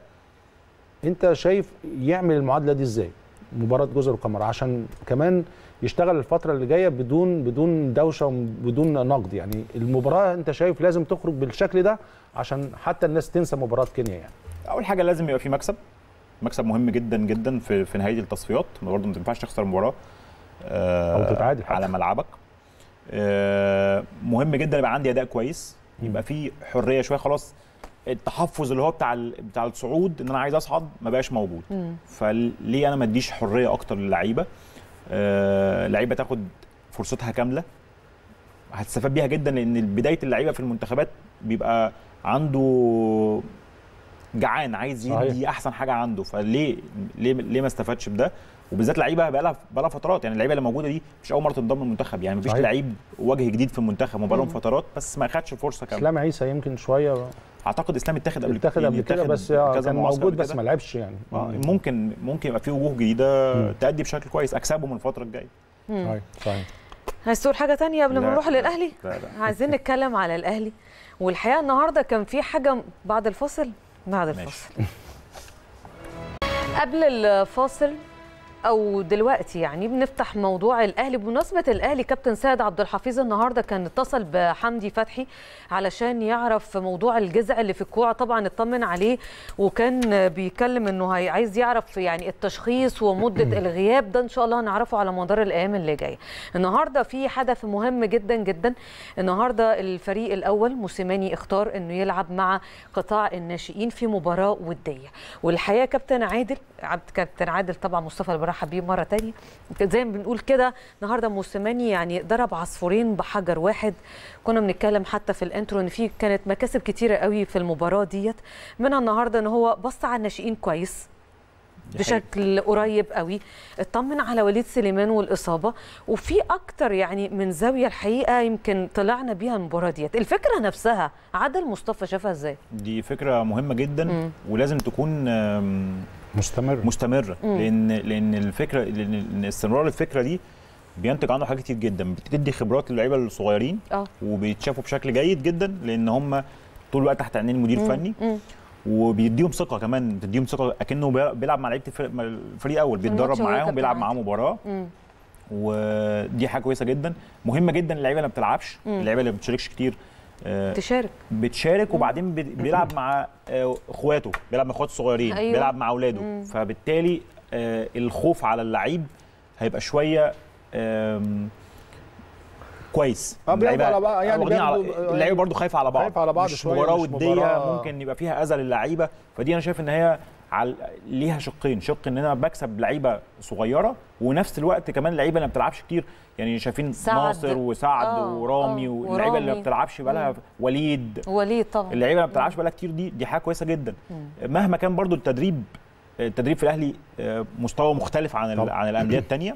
انت شايف يعمل المعادله دي ازاي مباراه جزر القمر عشان كمان يشتغل الفتره اللي جايه بدون بدون دوشه وبدون نقد يعني المباراه انت شايف لازم تخرج بالشكل ده عشان حتى الناس تنسى مباراه كينيا يعني اول حاجه لازم يبقى في مكسب مكسب مهم جدا جدا في في نهايه التصفيات برضه ما ينفعش تخسر مباراه آه، أو تتعادل حتى. على ملعبك آه، مهم جدا يبقى عندي اداء كويس يبقى في حريه شويه خلاص التحفظ اللي هو بتاع ال- بتاع الصعود ان انا عايز اصعد ما بقاش موجود فليه انا ما اديش حريه اكتر للعيبه آه، لعيبه تاخد فرصتها كامله هتستفاد بيها جدا لان بدايه اللعيبه في المنتخبات بيبقى عنده جعان عايز صحيح. يدي احسن حاجه عنده فليه ليه ليه ما استفادش بده وبالذات لعيبه بقى لها بقى لها فترات يعني اللعيبه اللي موجوده دي مش اول مره تنضم للمنتخب يعني مفيش صحيح. لعيب وجه جديد في المنتخب وبقى لهم فترات بس ما خدش الفرصه كامله اسلام عيسى يمكن شويه اعتقد اسلام اتاخد قبل اتاخد يعني قبل كده اتاخد بس كذا كان معسكر موجود قبل بس كده. ما لعبش يعني آه، ممكن ممكن يبقى في وجوه جديده مم. تأدي بشكل كويس اكسبهم الفتره الجايه صحيح صحيح عايز تقول حاجه تانية قبل ما لا، نروح لا، للاهلي لا، لا. عايزين نتكلم على الاهلي والحقيقه النهارده كان في حاجه بعد الفاصل بعد ماشي. الفاصل قبل الفاصل او دلوقتي يعني بنفتح موضوع الاهلي بمناسبه الاهلي كابتن سيد عبد الحفيظ النهارده كان اتصل بحمدي فتحي علشان يعرف موضوع الجزع اللي في الكوع طبعا اطمن عليه وكان بيتكلم انه هي- عايز يعرف يعني التشخيص ومده الغياب ده ان شاء الله هنعرفه على مدار الايام اللي جايه النهارده في حدث مهم جدا جدا النهارده الفريق الاول موسيماني اختار انه يلعب مع قطاع الناشئين في مباراه وديه والحقيقه كابتن عادل عبد كابتن عادل طبعا مصطفى اللي برحب بيه مره تانية زي ما بنقول كده النهارده موسيماني يعني ضرب عصفورين بحجر واحد كنا بنتكلم حتى في الانترو ان في كانت مكاسب كتيره قوي في المباراه ديت منها النهارده ان هو بص على الناشئين كويس دي حقيقة. بشكل قريب قوي اطمن على وليد سليمان والاصابه وفي اكتر يعني من زاويه الحقيقه يمكن طلعنا بيها المباراه ديت الفكره نفسها عادل مصطفى شافها ازاي دي فكره مهمه جدا مم. ولازم تكون آم، مستمر مستمره مم. لان لان الفكره لان إن استمرار الفكره دي بينتج عنه حاجات كتير جدا بتدي خبرات للعيبه الصغيرين اه وبيتشافوا بشكل جيد جدا لان هم طول الوقت تحت عينين مدير فني مم. وبيديهم ثقه كمان بتديهم ثقه اكنه بي- بيلعب مع لعيبه الفريق الفريق الاول بيتدرب الماتش هو معاهم كابتن بيلعب عادل. معاهم مباراه مم. ودي حاجه كويسه جدا مهمه جدا اللعيبه اللي ما بتلعبش مم. اللعيبه اللي ما بتشاركش كتير آه، تشارك بتشارك وبعدين بي- بيلعب مع آه، اخواته بيلعب مع اخواته الصغيرين أيوة. بيلعب مع اولاده مم. فبالتالي آه، الخوف على اللعيب هيبقى شويه آم، كويس آه، بياخدوا اللعيبة- على بعض، يعني واخدين على- بياخدوا- اللعيبه برضو خايفه على بعض خايفة على بعض مش شوية، مباراه مش وديه مباراة- ممكن يبقى فيها اذى للعيبه فدي انا شايف ان هي على ليها شقين شق ان انا بكسب لعيبه صغيره ونفس الوقت كمان لعيبه اللي ما بتلعبش كتير يعني شايفين سعد. ناصر وسعد آه، ورامي آه، واللعيبه اللي ما ورامي. بتلعبش بقى لها وليد وليد طبعا اللعيبه اللي ما بتلعبش بقى كتير دي دي حاجه كويسه جدا مهما كان برضو التدريب التدريب في الاهلي آه، مستوى مختلف عن ال- طبعا. عن الانديه الثانيه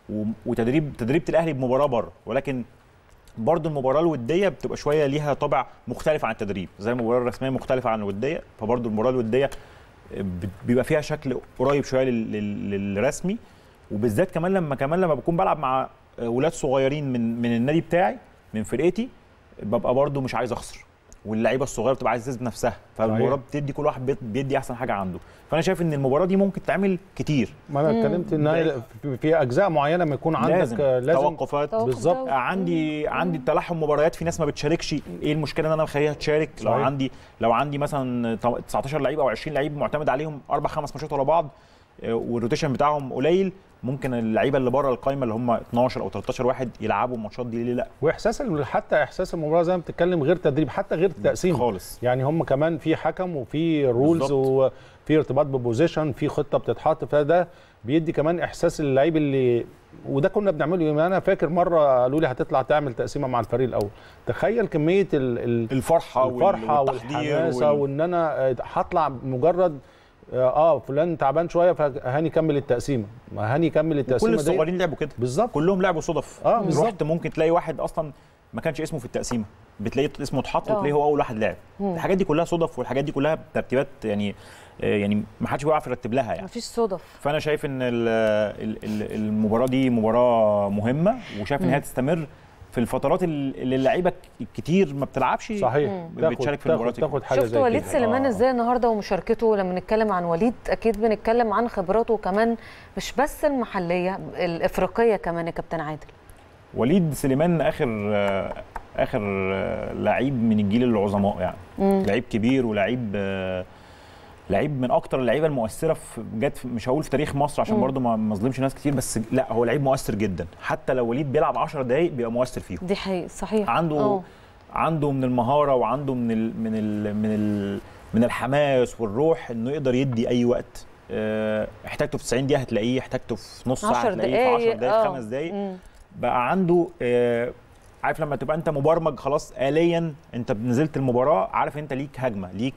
وتدريب تدريبه الاهلي بمباراه بره ولكن برضو المباراه الوديه بتبقى شويه ليها طابع مختلف عن التدريب زي المباراه الرسميه مختلفه عن الوديه فبرضو المباراه الوديه بت- بيبقى فيها شكل قريب شويه لل- لل- للرسمي وبالذات كمان لما كمان لما بكون بلعب مع ولاد صغيرين من من النادي بتاعي من فرقتي ببقى برضو مش عايز اخسر واللعيبه الصغيره بتبقى عايزه تثبت نفسها فالمباراه بتدي كل واحد بيت- بيدي احسن حاجه عنده فانا شايف ان المباراه دي ممكن تعمل كتير ما انا اتكلمت ان هي في- في اجزاء معينه ما يكون عندك لازم, آه، لازم توقفات توقف بالظبط. دولي. عندي عندي تلاحم مباريات في ناس ما بتشاركش ايه المشكله ان انا مخليها تشارك لو صحيح. عندي لو عندي مثلا 19 لعيب او 20 لعيب معتمد عليهم اربع خمس ماتشات ورا بعض آه، والروتيشن بتاعهم قليل ممكن اللعيبه اللي بره القايمه اللي هم 12 او 13 واحد يلعبوا الماتشات دي ليه لا واحساس ال- حتى احساس المباراه زي ما بتتكلم غير تدريب حتى غير تقسيم خالص يعني هم كمان في حكم وفي رولز بالظبط. وفي ارتباط ببوزيشن في خطه بتتحط فده بيدي كمان احساس اللعيب اللي وده كنا بنعمله يعني انا فاكر مره قالوا لي هتطلع تعمل تقسيمه مع الفريق الاول تخيل كميه ال ال الفرحه وال- الفرحه والتحضير والحماسه وال- وان انا آه، هطلع مجرد اه فلان تعبان شويه فهاني كمل التقسيمه ما هاني كمل كل التقسيمه دي الصغيرين لعبوا كده بالظبط كلهم لعبوا صدف آه، بالظبط. رحت ممكن تلاقي واحد اصلا ما كانش اسمه في التقسيمه بتلاقي اسمه اتحط آه. وتلاقيه هو اول واحد لعب الحاجات دي كلها صدف والحاجات دي كلها ترتيبات يعني آه، يعني ما حدش بيعرف يرتب لها يعني مفيش صدف فانا شايف ان ال- ال- ال- المباراه دي مباراه مهمه وشايف ان هي تستمر في الفترات ال- اللي اللعيبه كتير ما بتلعبش صحيح تاخد بتشارك في تاخد, المباريات تاخد حاجه شفت زي وليد كده. سليمان آه. ازاي النهارده ومشاركته لما نتكلم عن وليد اكيد بنتكلم عن خبراته كمان مش بس المحليه الافريقيه كمان يا كابتن عادل وليد سليمان اخر آه، اخر آه، لعيب من الجيل العظماء يعني مم. لعيب كبير ولعيب آه، لعيب من اكتر اللعيبه المؤثره في جت في- مش هقول في تاريخ مصر عشان مم. برضو ما ما اظلمش ناس كتير بس لا هو لعيب مؤثر جدا حتى لو وليد بيلعب 10 دقائق بيبقى مؤثر فيهم دي حقيقة صحيح عنده آه. عنده من المهاره وعنده من ال من ال من ال من الحماس والروح انه يقدر يدي اي وقت آه، احتاجته في 90 دقيقه هتلاقيه احتاجته في نص ساعه 10 هتلاقيه في 10 دقايق دقائق آه. 5 دقائق مم. بقى عنده آه، عارف لما تبقى انت مبرمج خلاص آليا انت نزلت المباراه عارف انت ليك هجمه ليك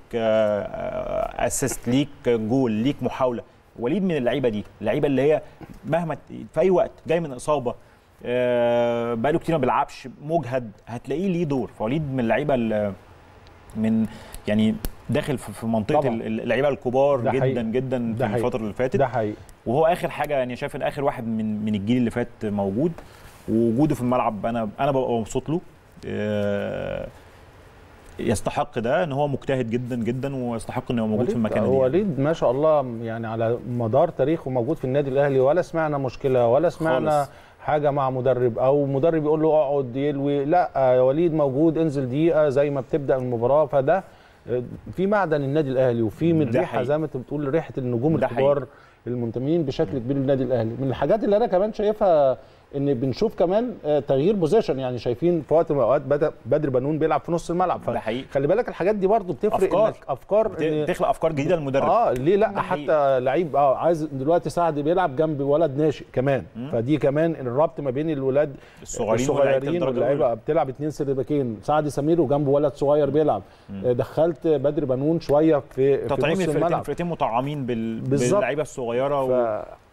اسيست ليك جول ليك محاوله وليد من اللعيبه دي اللعيبه اللي هي مهما ت- في اي وقت جاي من اصابه آه، بقاله كتير ما بيلعبش مجهد هتلاقيه ليه دور فوليد من اللعيبه اللي من يعني داخل في في منطقه طبعاً. ال- اللعيبه الكبار ده جدا حقيقي. جدا ده في حقيقي. الفتره اللي فاتت ده حقيقي وهو اخر حاجه يعني شايف ان اخر واحد من من الجيل اللي فات موجود ووجوده في الملعب انا انا ببقى مبسوط له آه، يستحق ده ان هو مجتهد جدا جدا ويستحق انه يبقى موجود في وليد- المكان هو ده وليد ما شاء الله يعني على مدار تاريخه موجود في النادي الاهلي ولا سمعنا مشكله ولا سمعنا خالص. حاجه مع مدرب او مدرب يقول له اقعد يلوي لا يا وليد موجود انزل دقيقه زي ما بتبدا المباراه فده آه، في معدن النادي الاهلي وفي من ده ريحه حقيقي. زي ما انت بتقول ريحه النجوم ده الكبار المنتمين بشكل كبير للنادي الاهلي من الحاجات اللي انا كمان شايفها ان بنشوف كمان آه، تغيير بوزيشن يعني شايفين في وقت من الاوقات بدا بدر بنون بيلعب في نص الملعب ده حقيقي. خلي بالك الحاجات دي برضو بتفرق أفكار. انك افكار بت- إن تخلق افكار جديده للمدرب اه ليه لا ده حقيقي. حتى لعيب اه عايز دلوقتي سعد بيلعب جنب ولد ناشئ كمان فدي كمان الربط ما بين الولاد الصغيرين ولاعيبة الصغيرين الدرجة واللعيبه الأولى. بتلعب اتنين سيرباكين سعد سمير وجنبه ولد صغير بيلعب آه، دخلت بدر بنون شويه في في تطعيم نص الفرقتين الملعب الفرقتين مطعمين بال... بالظبط. باللعيبه الصغيره و... ف...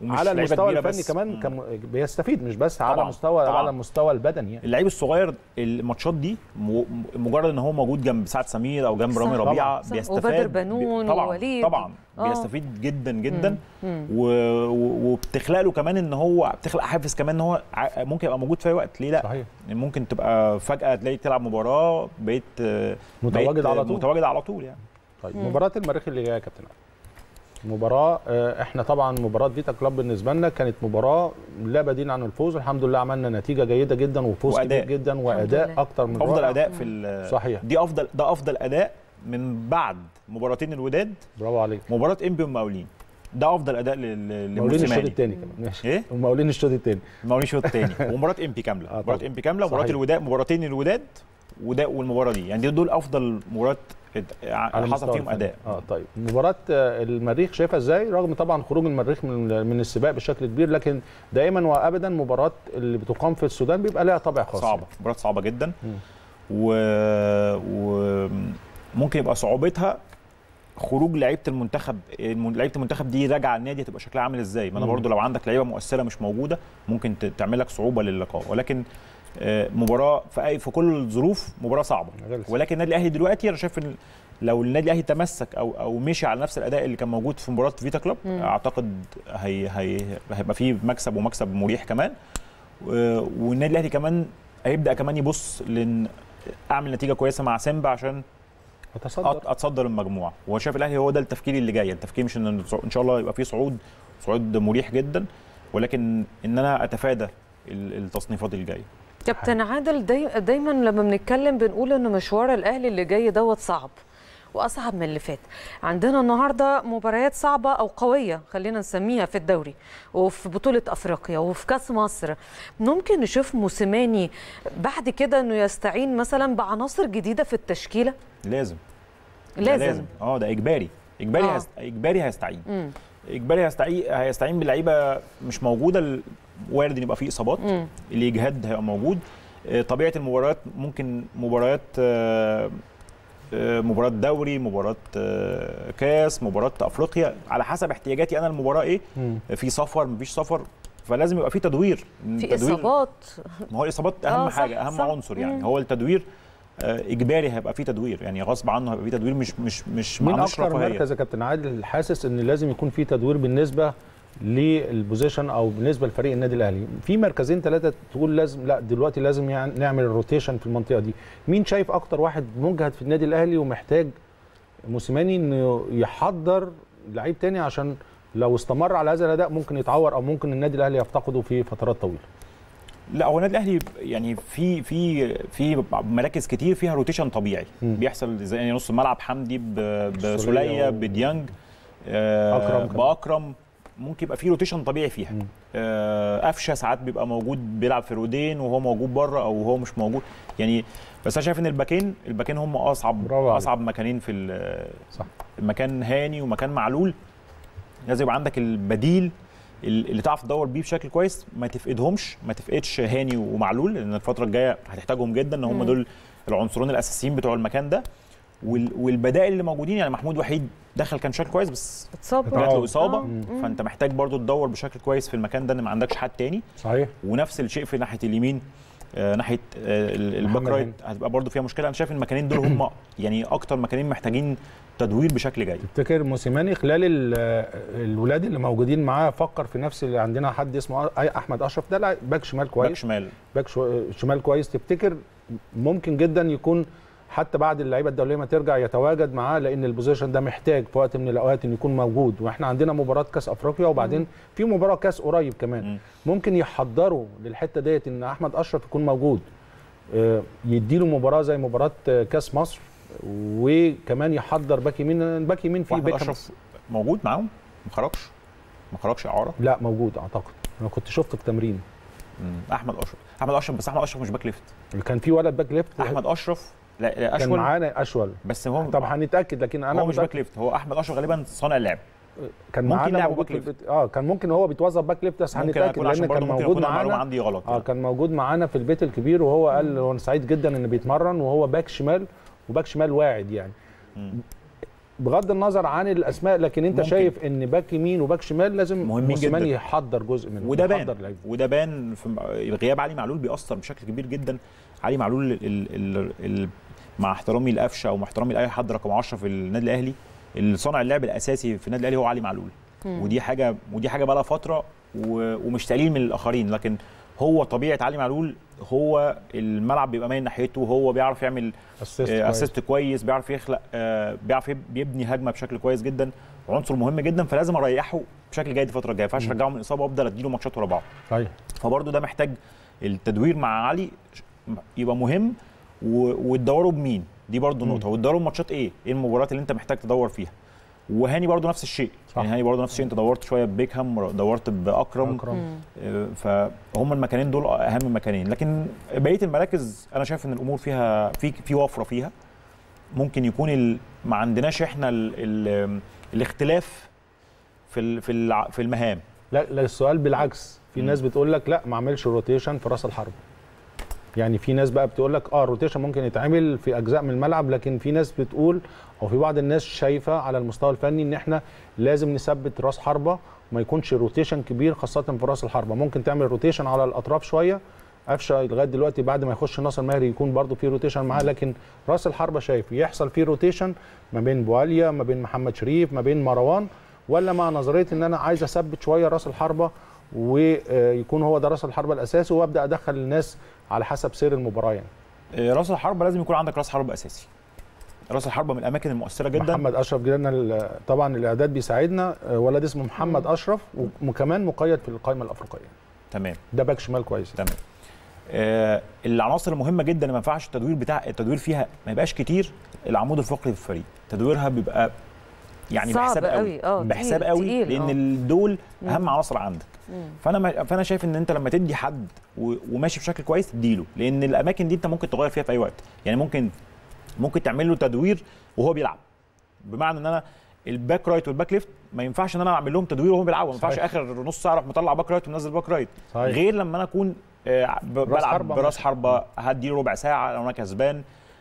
ومش على لعيبة المستوى كبيرة الفني بس. كمان مم. كان بيستفيد مش بس على طبعاً، مستوى طبعاً. على المستوى البدني يعني اللعيب الصغير الماتشات دي م- مجرد ان هو موجود جنب سعد سمير او جنب صح. رامي ربيعه صح. بيستفاد وبدر ب- بنون طبعا ووليد. طبعا آه. بيستفيد جدا جدا مم. و... و... وبتخلق له كمان ان هو بتخلق حافز كمان ان هو ع- ممكن يبقى موجود في اي وقت ليه لا صحيح يعني ممكن تبقى فجاه تلاقي تلعب مباراه بقيت آه، متواجد بقيت على طول متواجد على طول يعني طيب مم. مباراة المريخ اللي جاية يا كابتن علي. مباراة آه، احنا طبعا مباراة فيتا كلاب بالنسبة لنا كانت مباراة لا بديل عن الفوز الحمد لله عملنا نتيجة جيدة جدا وفوز وأداء. كبير جدا لله. وأداء أكتر من افضل رائع. اداء في ال- صحيح دي افضل ده افضل اداء من بعد مباراتين الوداد برافو عليك مباراه انبي والمقاولين ده افضل اداء لل- مقاولين الشوط للموسيماني الثاني كمان ماشي ايه ومقاولين الشوط الثاني المقاولين الشوط الثاني ومباراه امبي كامله آه مباراه طبعا. امبي كامله ومباراه صحيح. الوداد مباراتين الوداد وده والمباراه دي يعني دول افضل مباريات على حصل مستوى فيهم الفني. اداء اه طيب مباراة آه، المريخ شايفها ازاي رغم طبعا خروج المريخ من من السباق بشكل كبير لكن دائما وابدا مباراة اللي بتقام في السودان بيبقى لها طابع خاص صعبه مباراه صعبه جدا مم. و... وممكن يبقى صعوبتها خروج لعيبه المنتخب الم- لعيبه المنتخب دي راجعه النادي هتبقى شكلها عامل ازاي ما انا مم. برضو لو عندك لعيبه مؤثره مش موجوده ممكن ت- تعمل لك صعوبه للقاء ولكن آه، مباراه في اي في كل الظروف مباراه صعبه غلس. ولكن النادي الاهلي دلوقتي انا شايف ان لو النادي الاهلي تمسك او او مشي على نفس الاداء اللي كان موجود في مباراه فيتا كلوب مم. اعتقد هي هي هيبقى فيه مكسب ومكسب مريح كمان و- والنادي الاهلي كمان هيبدا كمان يبص لان اعمل نتيجه كويسه مع سيمبا عشان هتصدر أت- اتصدر المجموعه وهو شايف الاهلي هو ده التفكير اللي جاي التفكير مش ان ان شاء الله يبقى فيه صعود صعود مريح جدا ولكن ان انا اتفادى ال- التصنيفات اللي جايه كابتن عادل داي... دايما لما بنتكلم بنقول ان مشوار الاهلي اللي جاي دوت صعب واصعب من اللي فات عندنا النهارده مباريات صعبه او قويه خلينا نسميها في الدوري وفي بطوله افريقيا وفي كاس مصر ممكن نشوف موسيماني بعد كده انه يستعين مثلا بعناصر جديده في التشكيله لازم ده لازم, لازم اه ده اجباري اجباري آه. هست... اجباري هيستعين مم. اجباري هيستعين هيستعين بلعيبه مش موجوده ال- وارد ان يبقى فيه اصابات مم. الاجهاد هيبقى موجود آه، طبيعه المباريات ممكن مباريات آه، آه، مباراه دوري مباراه آه، كاس مباراه افريقيا على حسب احتياجاتي انا المباراه ايه مم. في سفر مفيش سفر فلازم يبقى في تدوير في تدوير- اصابات ما هو الاصابات اهم آه، صح، حاجه اهم صح. عنصر يعني مم. هو التدوير آه، اجباري هيبقى فيه تدوير يعني غصب عنه هيبقى فيه تدوير مش مش مش مين معنوش اكتر رفاهيه مركز يا كابتن عادل حاسس ان لازم يكون في تدوير بالنسبه للبوزيشن او بالنسبه لفريق النادي الاهلي في مركزين ثلاثه تقول لازم لا دلوقتي لازم يعني نعمل الروتيشن في المنطقه دي مين شايف اكتر واحد مجهد في النادي الاهلي ومحتاج موسيماني انه يحضر لعيب تاني عشان لو استمر على هذا الاداء ممكن يتعور او ممكن النادي الاهلي يفتقده في فترات طويله لا هو النادي الاهلي يعني في في في مراكز كتير فيها روتيشن طبيعي مم. بيحصل زي يعني نص الملعب حمدي ب- سولية بسوليه و- بديانج آه، أكرم كمان. باكرم ممكن يبقى في روتيشن طبيعي فيها مم. آه، قفشه ساعات بيبقى موجود بيلعب في رودين وهو موجود بره او هو مش موجود يعني بس انا شايف ان الباكين الباكين هم اصعب برافو عليك. اصعب مكانين في ال- صح مكان هاني ومكان معلول لازم يبقى عندك البديل ال- اللي تعرف تدور بيه بشكل كويس ما تفقدهمش ما تفقدش هاني ومعلول لان الفتره الجايه هتحتاجهم جدا ان هم مم. دول العنصرين الاساسيين بتوع المكان ده وال- والبدائل اللي موجودين يعني محمود وحيد دخل كان بشكل كويس بس اتصاب طبعاً. جات برضه. له اصابه آه. مم. فانت محتاج برضو تدور بشكل كويس في المكان ده ان ما عندكش حد تاني صحيح ونفس الشيء في ناحيه اليمين آه، ناحيه آه، ال- الباك محمد رايت هتبقى برضو فيها مشكله انا شايف المكانين دول هم يعني اكتر مكانين محتاجين تدوير بشكل جيد تفتكر موسيماني خلال ال- الولاد اللي موجودين معاه فكر في نفس اللي عندنا حد اسمه أي- احمد اشرف ده لاعب باك شمال باك كويس شمال باك شو- شمال كويس تفتكر ممكن جدا يكون حتى بعد اللعيبه الدوليه ما ترجع يتواجد معاه لان البوزيشن ده محتاج في وقت من الاوقات انه يكون موجود واحنا عندنا مباراه كاس افريقيا وبعدين في مباراه كاس قريب كمان مم. ممكن يحضروا للحته ديت ان احمد اشرف يكون موجود آه، يديله مباراه زي مباراه آه، كاس مصر وكمان يحضر باك يمين الباك يمين فيه واحمد بيكهام اشرف موجود معاهم ما خرجش ما خرجش اعاره لا موجود اعتقد انا كنت شفته في تمرين احمد اشرف احمد اشرف بس احمد اشرف مش باك ليفت كان في ولد باك ليفت احمد اشرف لا, لا كان اشول معانا اشول بس هو طب هنتاكد لكن انا هو مش متأكد. باك ليفت هو احمد اشرف غالبا صانع لعب كان ممكن معانا يلعب موجود باك في ليفت. البيت اه كان ممكن هو بيتوظف باك ليفت بس ممكن هنتاكد اكون عشان لان كان برضه ممكن موجود يكون المعلومه معانا عندي غلط اه يعني. كان موجود معانا في البيت الكبير وهو قال هو أنا سعيد جدا انه بيتمرن وهو باك شمال وباك شمال واعد يعني مم. بغض النظر عن الاسماء لكن انت ممكن. شايف ان باك يمين وباك شمال لازم مهمين موسيماني جدا. يحضر جزء منه وده يحضر بان لعيبه وده بان في غياب علي معلول بيأثر بشكل كبير جدا علي معلول ال ال ال مع احترامي لقفشه او مع احترامي لاي حد رقم 10 في النادي الاهلي اللي صانع اللعب الاساسي في النادي الاهلي هو علي معلول ودي حاجه ودي حاجه بقى لها فتره و- ومش تقليل من الاخرين لكن هو طبيعه علي معلول هو الملعب بيبقى مايل ناحيته هو بيعرف يعمل اسيست آه، كويس. اسيست كويس بيعرف يخلق آه، بيعرف يب- بيبني هجمه بشكل كويس جدا عنصر مهم جدا فلازم اريحه بشكل جيد الفتره الجايه ما ينفعش ارجعه من الاصابه وافضل اديله ماتشات ورا بعض صحيح فبرضه ده محتاج التدوير مع علي ش- يبقى مهم و- وتدوروا بمين دي برضه نقطه وتدوروا بماتشات ايه ايه المباريات اللي انت محتاج تدور فيها وهاني برضه نفس الشيء صح. يعني هاني برضه نفس الشيء انت دورت شويه ببيكهام دورت باكرم اكرم آه، فهم المكانين دول اهم مكانين لكن بقيه المراكز انا شايف ان الامور فيها في في وفره فيها ممكن يكون ال... ما عندناش احنا ال... ال... الاختلاف في ال... في الع... في المهام لا لا السؤال بالعكس في مم. ناس بتقول لك لا ما اعملش روتيشن في راس الحرب يعني في ناس بقى بتقول لك اه روتيشن ممكن يتعمل في اجزاء من الملعب لكن في ناس بتقول او في بعض الناس شايفه على المستوى الفني ان احنا لازم نثبت راس حربه وما يكونش روتيشن كبير خاصه في راس الحربه ممكن تعمل روتيشن على الاطراف شويه قفشه لغايه دلوقتي بعد ما يخش ناصر ماهر يكون برضه في روتيشن معاه لكن راس الحربه شايف يحصل فيه روتيشن ما بين بواليا ما بين محمد شريف ما بين مروان ولا مع نظريه ان انا عايز اثبت شويه راس الحربه ويكون هو ده راس الحربه الاساسي وابدا ادخل الناس على حسب سير المباراه يعني آه، راس الحربه لازم يكون عندك راس حربه اساسي راس الحربه من الاماكن المؤثره جدا محمد اشرف جيرنا ال- طبعا الاعداد بيساعدنا آه، ولد اسمه محمد اشرف وكمان مقيد في القائمه الافريقيه تمام ده باك شمال كويس تمام آه العناصر المهمه جدا اللي ما ينفعش التدوير بتاع التدوير فيها ما يبقاش كتير العمود الفقري في الفريق تدويرها بيبقى يعني صعب بحساب قوي قوي، آه، بحساب تقيل، قوي تقيل، لان آه. ال- دول مم. اهم عناصر عندك مم. فانا ما فانا شايف ان انت لما تدي حد و- وماشي بشكل كويس تديله لان الاماكن دي انت ممكن تغير فيها في اي وقت يعني ممكن ممكن تعمل له تدوير وهو بيلعب بمعنى ان انا الباك رايت والباك ليفت ما ينفعش ان انا اعمل لهم تدوير وهم بيلعبوا ما ينفعش صحيح. اخر نص ساعه اروح مطلع باك رايت ومنزل باك رايت صحيح. غير لما انا اكون آه، ب- راس بلعب حربة براس مثلاً. حربه هدي ربع ساعه لو انا كسبان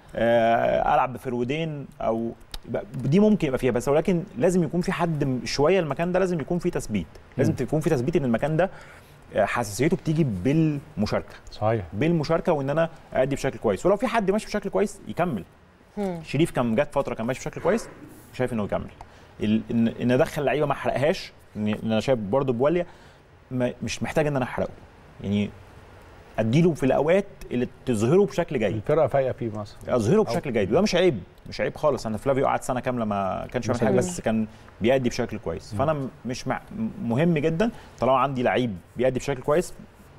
آه، العب بفرودين او يبقى دي ممكن يبقى فيها بس ولكن لازم يكون في حد م- شويه المكان ده لازم يكون فيه تثبيت لازم مم. تكون في تثبيت ان المكان ده آه، حساسيته بتيجي بالمشاركه صحيح بالمشاركه وان انا ادي بشكل كويس ولو في حد ماشي بشكل كويس يكمل مم. شريف كان جت فتره كان ماشي بشكل كويس شايف انه يكمل ال- ان ان ادخل لعيبه ما احرقهاش ان إن انا شايف برضو بواليا ما- مش محتاج ان انا احرقه يعني اديله في الاوقات اللي تظهره بشكل جيد الفرقه فايقه فيه مثلا اظهره بشكل جيد وده مش عيب مش عيب خالص انا فلافيو قعد سنه كامله ما كانش بيعمل حاجه بس كان بيأدي بشكل كويس فانا م- مش مع مهم جدا طالما عندي لعيب بيأدي بشكل كويس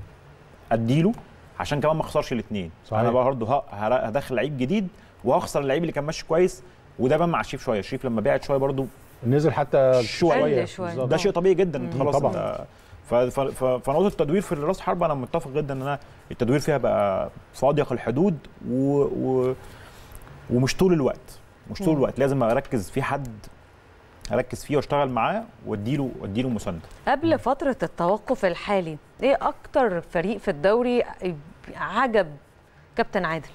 اديله عشان كمان ما اخسرش الاثنين صحيح. انا برضه ه- هر- هدخل لعيب جديد وهخسر اللعيب اللي كان ماشي كويس وده بان مع شريف شويه شريف لما بعد شويه برضه نزل حتى شوية. قل شوية. بالظبط. ده شيء طبيعي جدا انت مم. خلاص طبعاً. انت ف- ف- ف- فنقطه التدوير في راس حربه انا متفق جدا ان انا التدوير فيها بقى في اضيق الحدود و... و... ومش طول الوقت مش طول مم. الوقت لازم اركز في حد اركز فيه واشتغل معاه واديله واديله مسانده قبل فترة التوقف الحالي ايه اكتر فريق في الدوري عجب كابتن عادل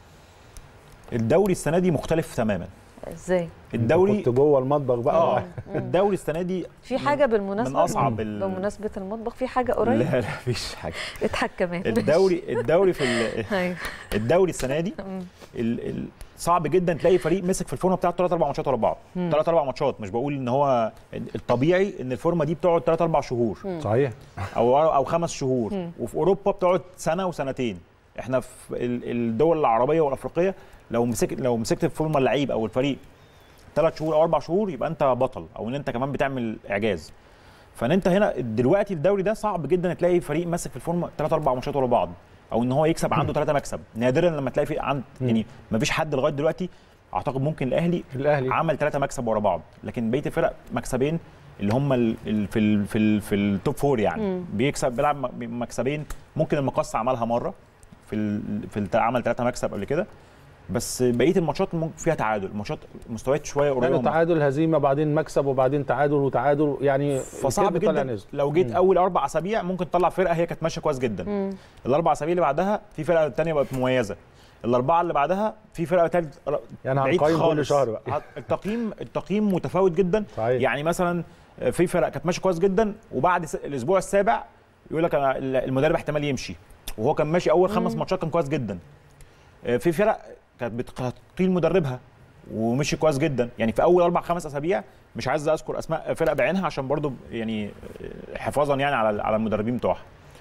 الدوري السنه دي مختلف تماما ازاي الدوري كنت جوه المطبخ بقى اه الدوري السنه دي في حاجة بالمناسبة من اصعب ال... بمناسبة المطبخ في حاجة قريب لا لا مفيش حاجه اضحك كمان الدوري الدوري في ال... ايوه الدوري السنه دي ال... ال... صعب جدا تلاقي فريق مسك في الفورمه بتاعته ثلاث اربع ماتشات ورا بعض مم. ثلاث اربع ماتشات مش بقول ان هو الطبيعي ان الفورمه دي بتقعد ثلاث اربع شهور صحيح او او خمس شهور مم. وفي اوروبا بتقعد سنه وسنتين احنا في ال- الدول العربيه والافريقيه لو مسك لو مسكت الفورمه اللعيب او الفريق ثلاث شهور او اربع شهور يبقى انت بطل او ان انت كمان بتعمل اعجاز فان انت هنا دلوقتي الدوري ده صعب جدا تلاقي فريق ماسك في الفورمه ثلاث اربع ماتشات ورا بعض او ان هو يكسب عنده ثلاثه مكسب نادرا لما تلاقي في عند يعني ما فيش حد لغايه دلوقتي اعتقد ممكن الاهلي الاهلي عمل ثلاثه مكسب ورا بعض لكن بقيه الفرق مكسبين اللي هم ال ال في ال في ال في التوب فور يعني مم. بيكسب بيلعب م- مكسبين ممكن المقص عملها مره في ال في الت- عمل ثلاثه مكسب قبل كده بس بقيه الماتشات ممكن فيها تعادل الماتشات مستويات شويه قريبه يعني من بعض. تعادل هزيمه بعدين مكسب وبعدين تعادل وتعادل يعني فصعب الكيرف طالع جدا نزل. لو جيت مم. اول اربع اسابيع ممكن تطلع فرقه هي كانت ماشيه كويس جدا مم. الاربع اسابيع اللي بعدها في فرقه تانية بقت مميزه الاربعه اللي بعدها في فرقه ثالث يعني بعيد هنقيم كل خالص. شهر بقى التقييم التقييم متفاوت جدا صحيح. يعني مثلا في فرق كانت ماشيه كويس جدا وبعد س- الاسبوع السابع يقول لك انا المدرب احتمال يمشي وهو كان ماشي اول خمس ماتشات كان كويس جدا في فرق كانت بتقيل مدربها ومشي كويس جدا يعني في اول اربع خمس اسابيع مش عايز اذكر اسماء فرق بعينها عشان برضو يعني حفاظا يعني على على المدربين بتوعها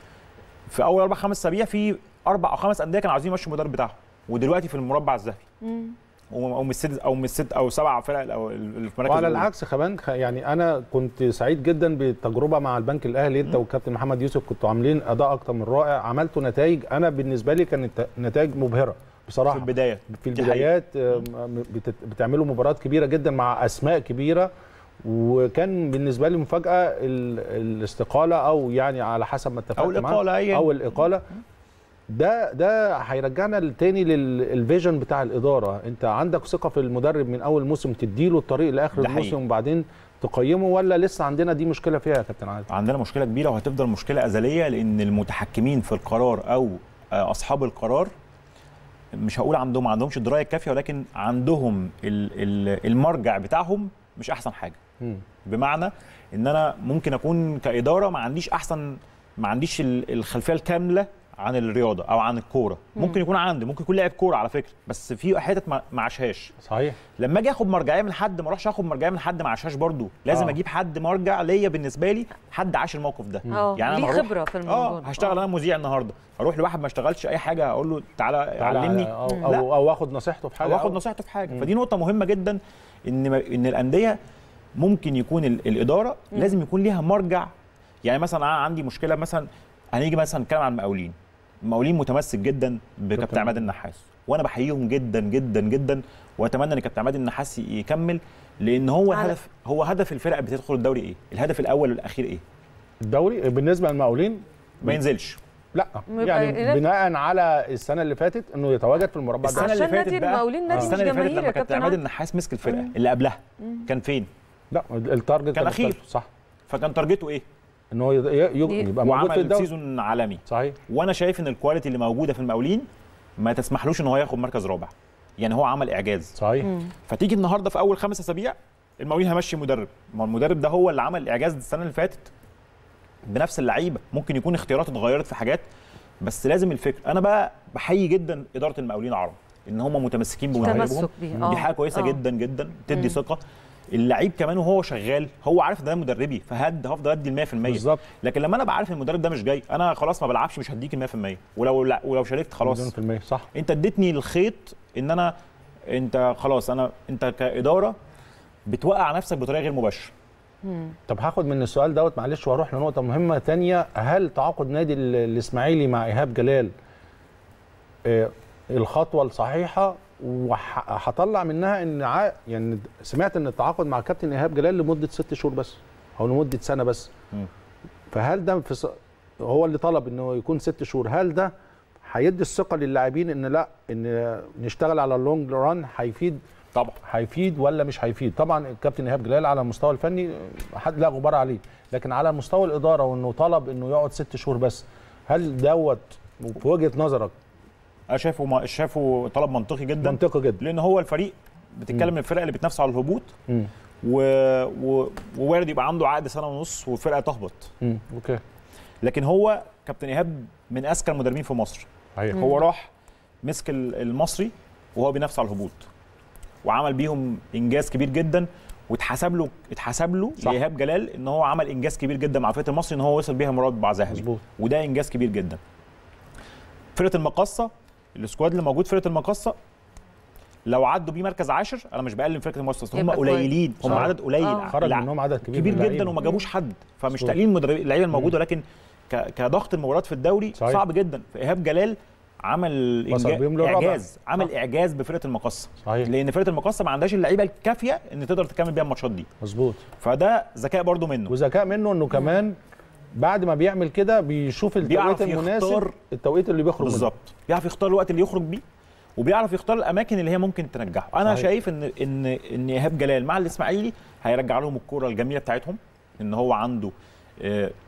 في اول اربع خمس اسابيع في اربع او خمس انديه كانوا عايزين يمشوا المدرب بتاعهم ودلوقتي في المربع الذهبي او من الست او من الست او سبع فرق او اللي في مراكز وعلى الأولى. العكس كمان خ- يعني انا كنت سعيد جدا بالتجربه مع البنك الاهلي انت والكابتن محمد يوسف كنتوا عاملين اداء اكتر من رائع عملتوا نتائج انا بالنسبه لي كانت نتائج مبهره في بصراحه البدايه في دي البدايات آه، م- بت- بتعملوا مباريات كبيره جدا مع اسماء كبيره وكان بالنسبه لي مفاجاه ال- الاستقاله او يعني على حسب ما اتفقت او معاه الاقاله اي او الاقاله ده ده هيرجعنا تاني للفيجن بتاع الاداره انت عندك ثقه في المدرب من اول موسم تديله الطريق لاخر ده حقيقي. الموسم وبعدين تقيمه ولا لسه عندنا دي مشكله فيها يا كابتن عادل عندنا مشكله كبيره وهتفضل مشكله ازليه لان المتحكمين في القرار او آه، اصحاب القرار مش هقول عندهم ما عندهمش الدرايه الكافيه ولكن عندهم ال- ال- المرجع بتاعهم مش احسن حاجه مم. بمعنى ان انا ممكن اكون كاداره ما عنديش احسن ما عنديش ال- الخلفيه الكامله عن الرياضه او عن الكوره ممكن يكون عندي ممكن يكون لاعب كوره على فكره بس في حتت ما ما عاشهاش صحيح لما اجي اخد مرجعيه من حد ما اروحش اخد مرجعيه من حد ما عاشهاش برضه لازم آه. اجيب حد مرجع ليا بالنسبه لي حد عاش الموقف ده اه يعني ليه أنا هروح- خبره في الموضوع اه ده. هشتغل انا مذيع النهارده اروح لواحد ما اشتغلش اي حاجه اقول له تعالى تعالى علمني او لا. او, أو اخد نصيحته في حاجه او اخد أو- نصيحته في حاجه فدي نقطه مهمه جدا ان ما- ان الانديه ممكن يكون ال- الاداره لازم يكون ليها مرجع يعني مثلا انا عندي مشكله مثلا هنيجي مثلا نتكلم عن المقاولين المقاولين متمسك جدا بكابتن كابتن عماد النحاس وانا بحييهم جدا جدا جدا واتمنى ان كابتن عماد النحاس يكمل لان هو على- هدف هو هدف الفرق بتدخل الدوري ايه الهدف الاول والاخير ايه الدوري بالنسبه للمقاولين ما ينزلش لا يبقى يعني يلف- بناء على السنه اللي فاتت انه يتواجد في المربع السنه ده اللي عشان فاتت نادي بقى المقاولين نادي السنه مش اللي فاتت جماهيري يا لما كابتن كابتن عماد عادل. النحاس مسك الفرقه اللي قبلها كان فين لا التارجت كان أخير. مختلف. صح فكان تارجته ايه ان هو ي- ي- يبقى موجود في وعمل الدوري سيزون عالمي صحيح وانا شايف ان الكواليتي اللي موجوده في المقاولين ما تسمحلوش ان هو ياخد مركز رابع يعني هو عمل اعجاز صحيح فتيجي النهارده في اول خمس اسابيع المقاولين همشي مدرب ما هو المدرب ده هو اللي عمل الاعجاز السنه اللي فاتت بنفس اللعيبه ممكن يكون اختياراته اتغيرت في حاجات بس لازم الفكر انا بقى بحيي جدا اداره المقاولين العرب ان هم متمسكين بمدربهم تمسك بيه دي آه. حاجه كويسه آه. جدا جدا تدي ثقه اللعيب كمان وهو شغال هو عارف ده مدربي فهد هفضل ادي ال 100% بالظبط لكن لما انا ابقى عارف ان المدرب ده مش جاي انا خلاص ما بلعبش مش هديك ال 100% ولو لا ولو شاركت مليون خلاص في المية صح انت اديتني الخيط ان انا انت خلاص انا انت كاداره بتوقع نفسك بطريقه غير مباشره طب هاخد من السؤال دوت معلش واروح لنقطه مهمه تانية هل تعاقد نادي ال- الاسماعيلي مع ايهاب جلال آه، الخطوه الصحيحه وهطلع منها ان ع... يعني سمعت ان التعاقد مع كابتن ايهاب جلال لمده ست شهور بس او لمده سنه بس مم. فهل ده في ص... هو اللي طلب انه يكون ست شهور هل ده هيدي الثقه للاعبين ان لا ان نشتغل على اللونج ران هيفيد طبعا هيفيد ولا مش هيفيد طبعا الكابتن ايهاب جلال على المستوى الفني حد لا غبار عليه لكن على مستوى الاداره وانه طلب انه يقعد ست شهور بس هل دوت في وجهه نظرك انا شايفه ما شايفه طلب منطقي جدا منطقي جدا لان هو الفريق بتتكلم من الفرق اللي بتنافس على الهبوط مم. و... و... ووارد يبقى عنده عقد سنه ونص والفرقه تهبط مم. اوكي لكن هو كابتن ايهاب من اذكى المدربين في مصر صحيح هو راح مسك ال- المصري وهو بينافس على الهبوط وعمل بيهم انجاز كبير جدا واتحسب له اتحسب له صح. لايهاب جلال ان هو عمل انجاز كبير جدا مع فرقه المصري ان هو وصل بيها مربع ذهبي مظبوط وده انجاز كبير جدا فرقه المقصه السكواد اللي موجود فرقه المقصه لو عدوا بيه مركز عاشر انا مش بقلل فرقه المقصه هم يبقى كويس. قليلين هم صح. عدد قليل آه. خرج لا، منهم عدد كبير كبير من جدا اللعيبة. وما جابوش حد فمش مظبوط. تقليل المدربين اللعيبه الموجوده ولكن ك- كضغط المباريات في الدوري صحيح. صعب جدا فايهاب جلال عمل وصل إنجا- بيهم للرابع. اعجاز عمل صح. اعجاز بفرقه المقصه صحيح لان فرقه المقصه ما عندهاش اللعيبه الكافيه ان تقدر تكمل بيها الماتشات دي مظبوط فده ذكاء برضو منه وذكاء منه انه كمان بعد ما بيعمل كده بيشوف بيعرف التوقيت المناسب يختار- التوقيت اللي بيخرج منه بالظبط بيعرف يختار الوقت اللي يخرج بيه وبيعرف يختار الاماكن اللي هي ممكن تنجحه انا صحيح. شايف ان ان ان ايهاب جلال مع الاسماعيلي هيرجع لهم الكوره الجميله بتاعتهم ان هو عنده آه،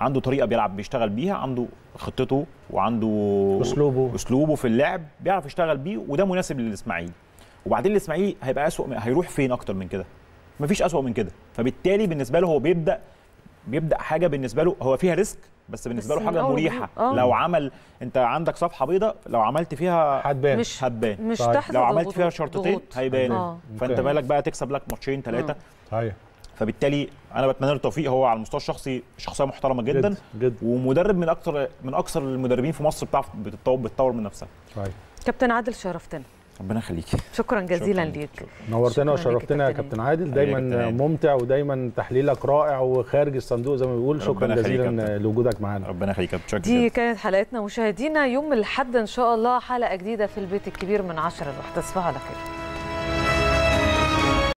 عنده طريقه بيلعب بيشتغل بيها عنده خطته وعنده أسلوبه. اسلوبه في اللعب بيعرف يشتغل بيه وده مناسب للاسماعيلي وبعدين الاسماعيلي هيبقى اسوء هيروح فين اكتر من كده مفيش اسوء من كده فبالتالي بالنسبه له هو بيبدا بيبدا حاجه بالنسبه له هو فيها ريسك بس بالنسبه بس له من حاجه أول مريحه آه. لو عمل انت عندك صفحه بيضاء لو عملت فيها هتبان مش هتبان مش صحيح. تحت لو عملت ضغوط- فيها شرطتين ضغوط. هيبان آه. فانت أوكي. بالك بقى تكسب لك ماتشين ثلاثه صحيح فبالتالي انا بتمنى له التوفيق هو على المستوى الشخصي شخصيه محترمه جدا جدا جدا ومدرب من اكتر من اكثر المدربين في مصر بتعرف بتطور بتطور من نفسها صحيح كابتن عادل شرفتنا ربنا يخليكي شكرا جزيلا شكراً. ليك شكراً. نورتنا شكراً ليك وشرفتنا يا يا كابتن كابتن عادل حبيبي يا دايما كابتن عادل. ممتع ودايما تحليلك رائع وخارج الصندوق زي ما بيقول شكرا ربنا يخليك يا جزيلا كابتن. لوجودك معانا ربنا يخليك يا كابتن. شكراً دي جداً. كانت حلقتنا مشاهدينا يوم الاحد ان شاء الله حلقه جديده في البيت الكبير من 10 ل 1 تصبحوا على خير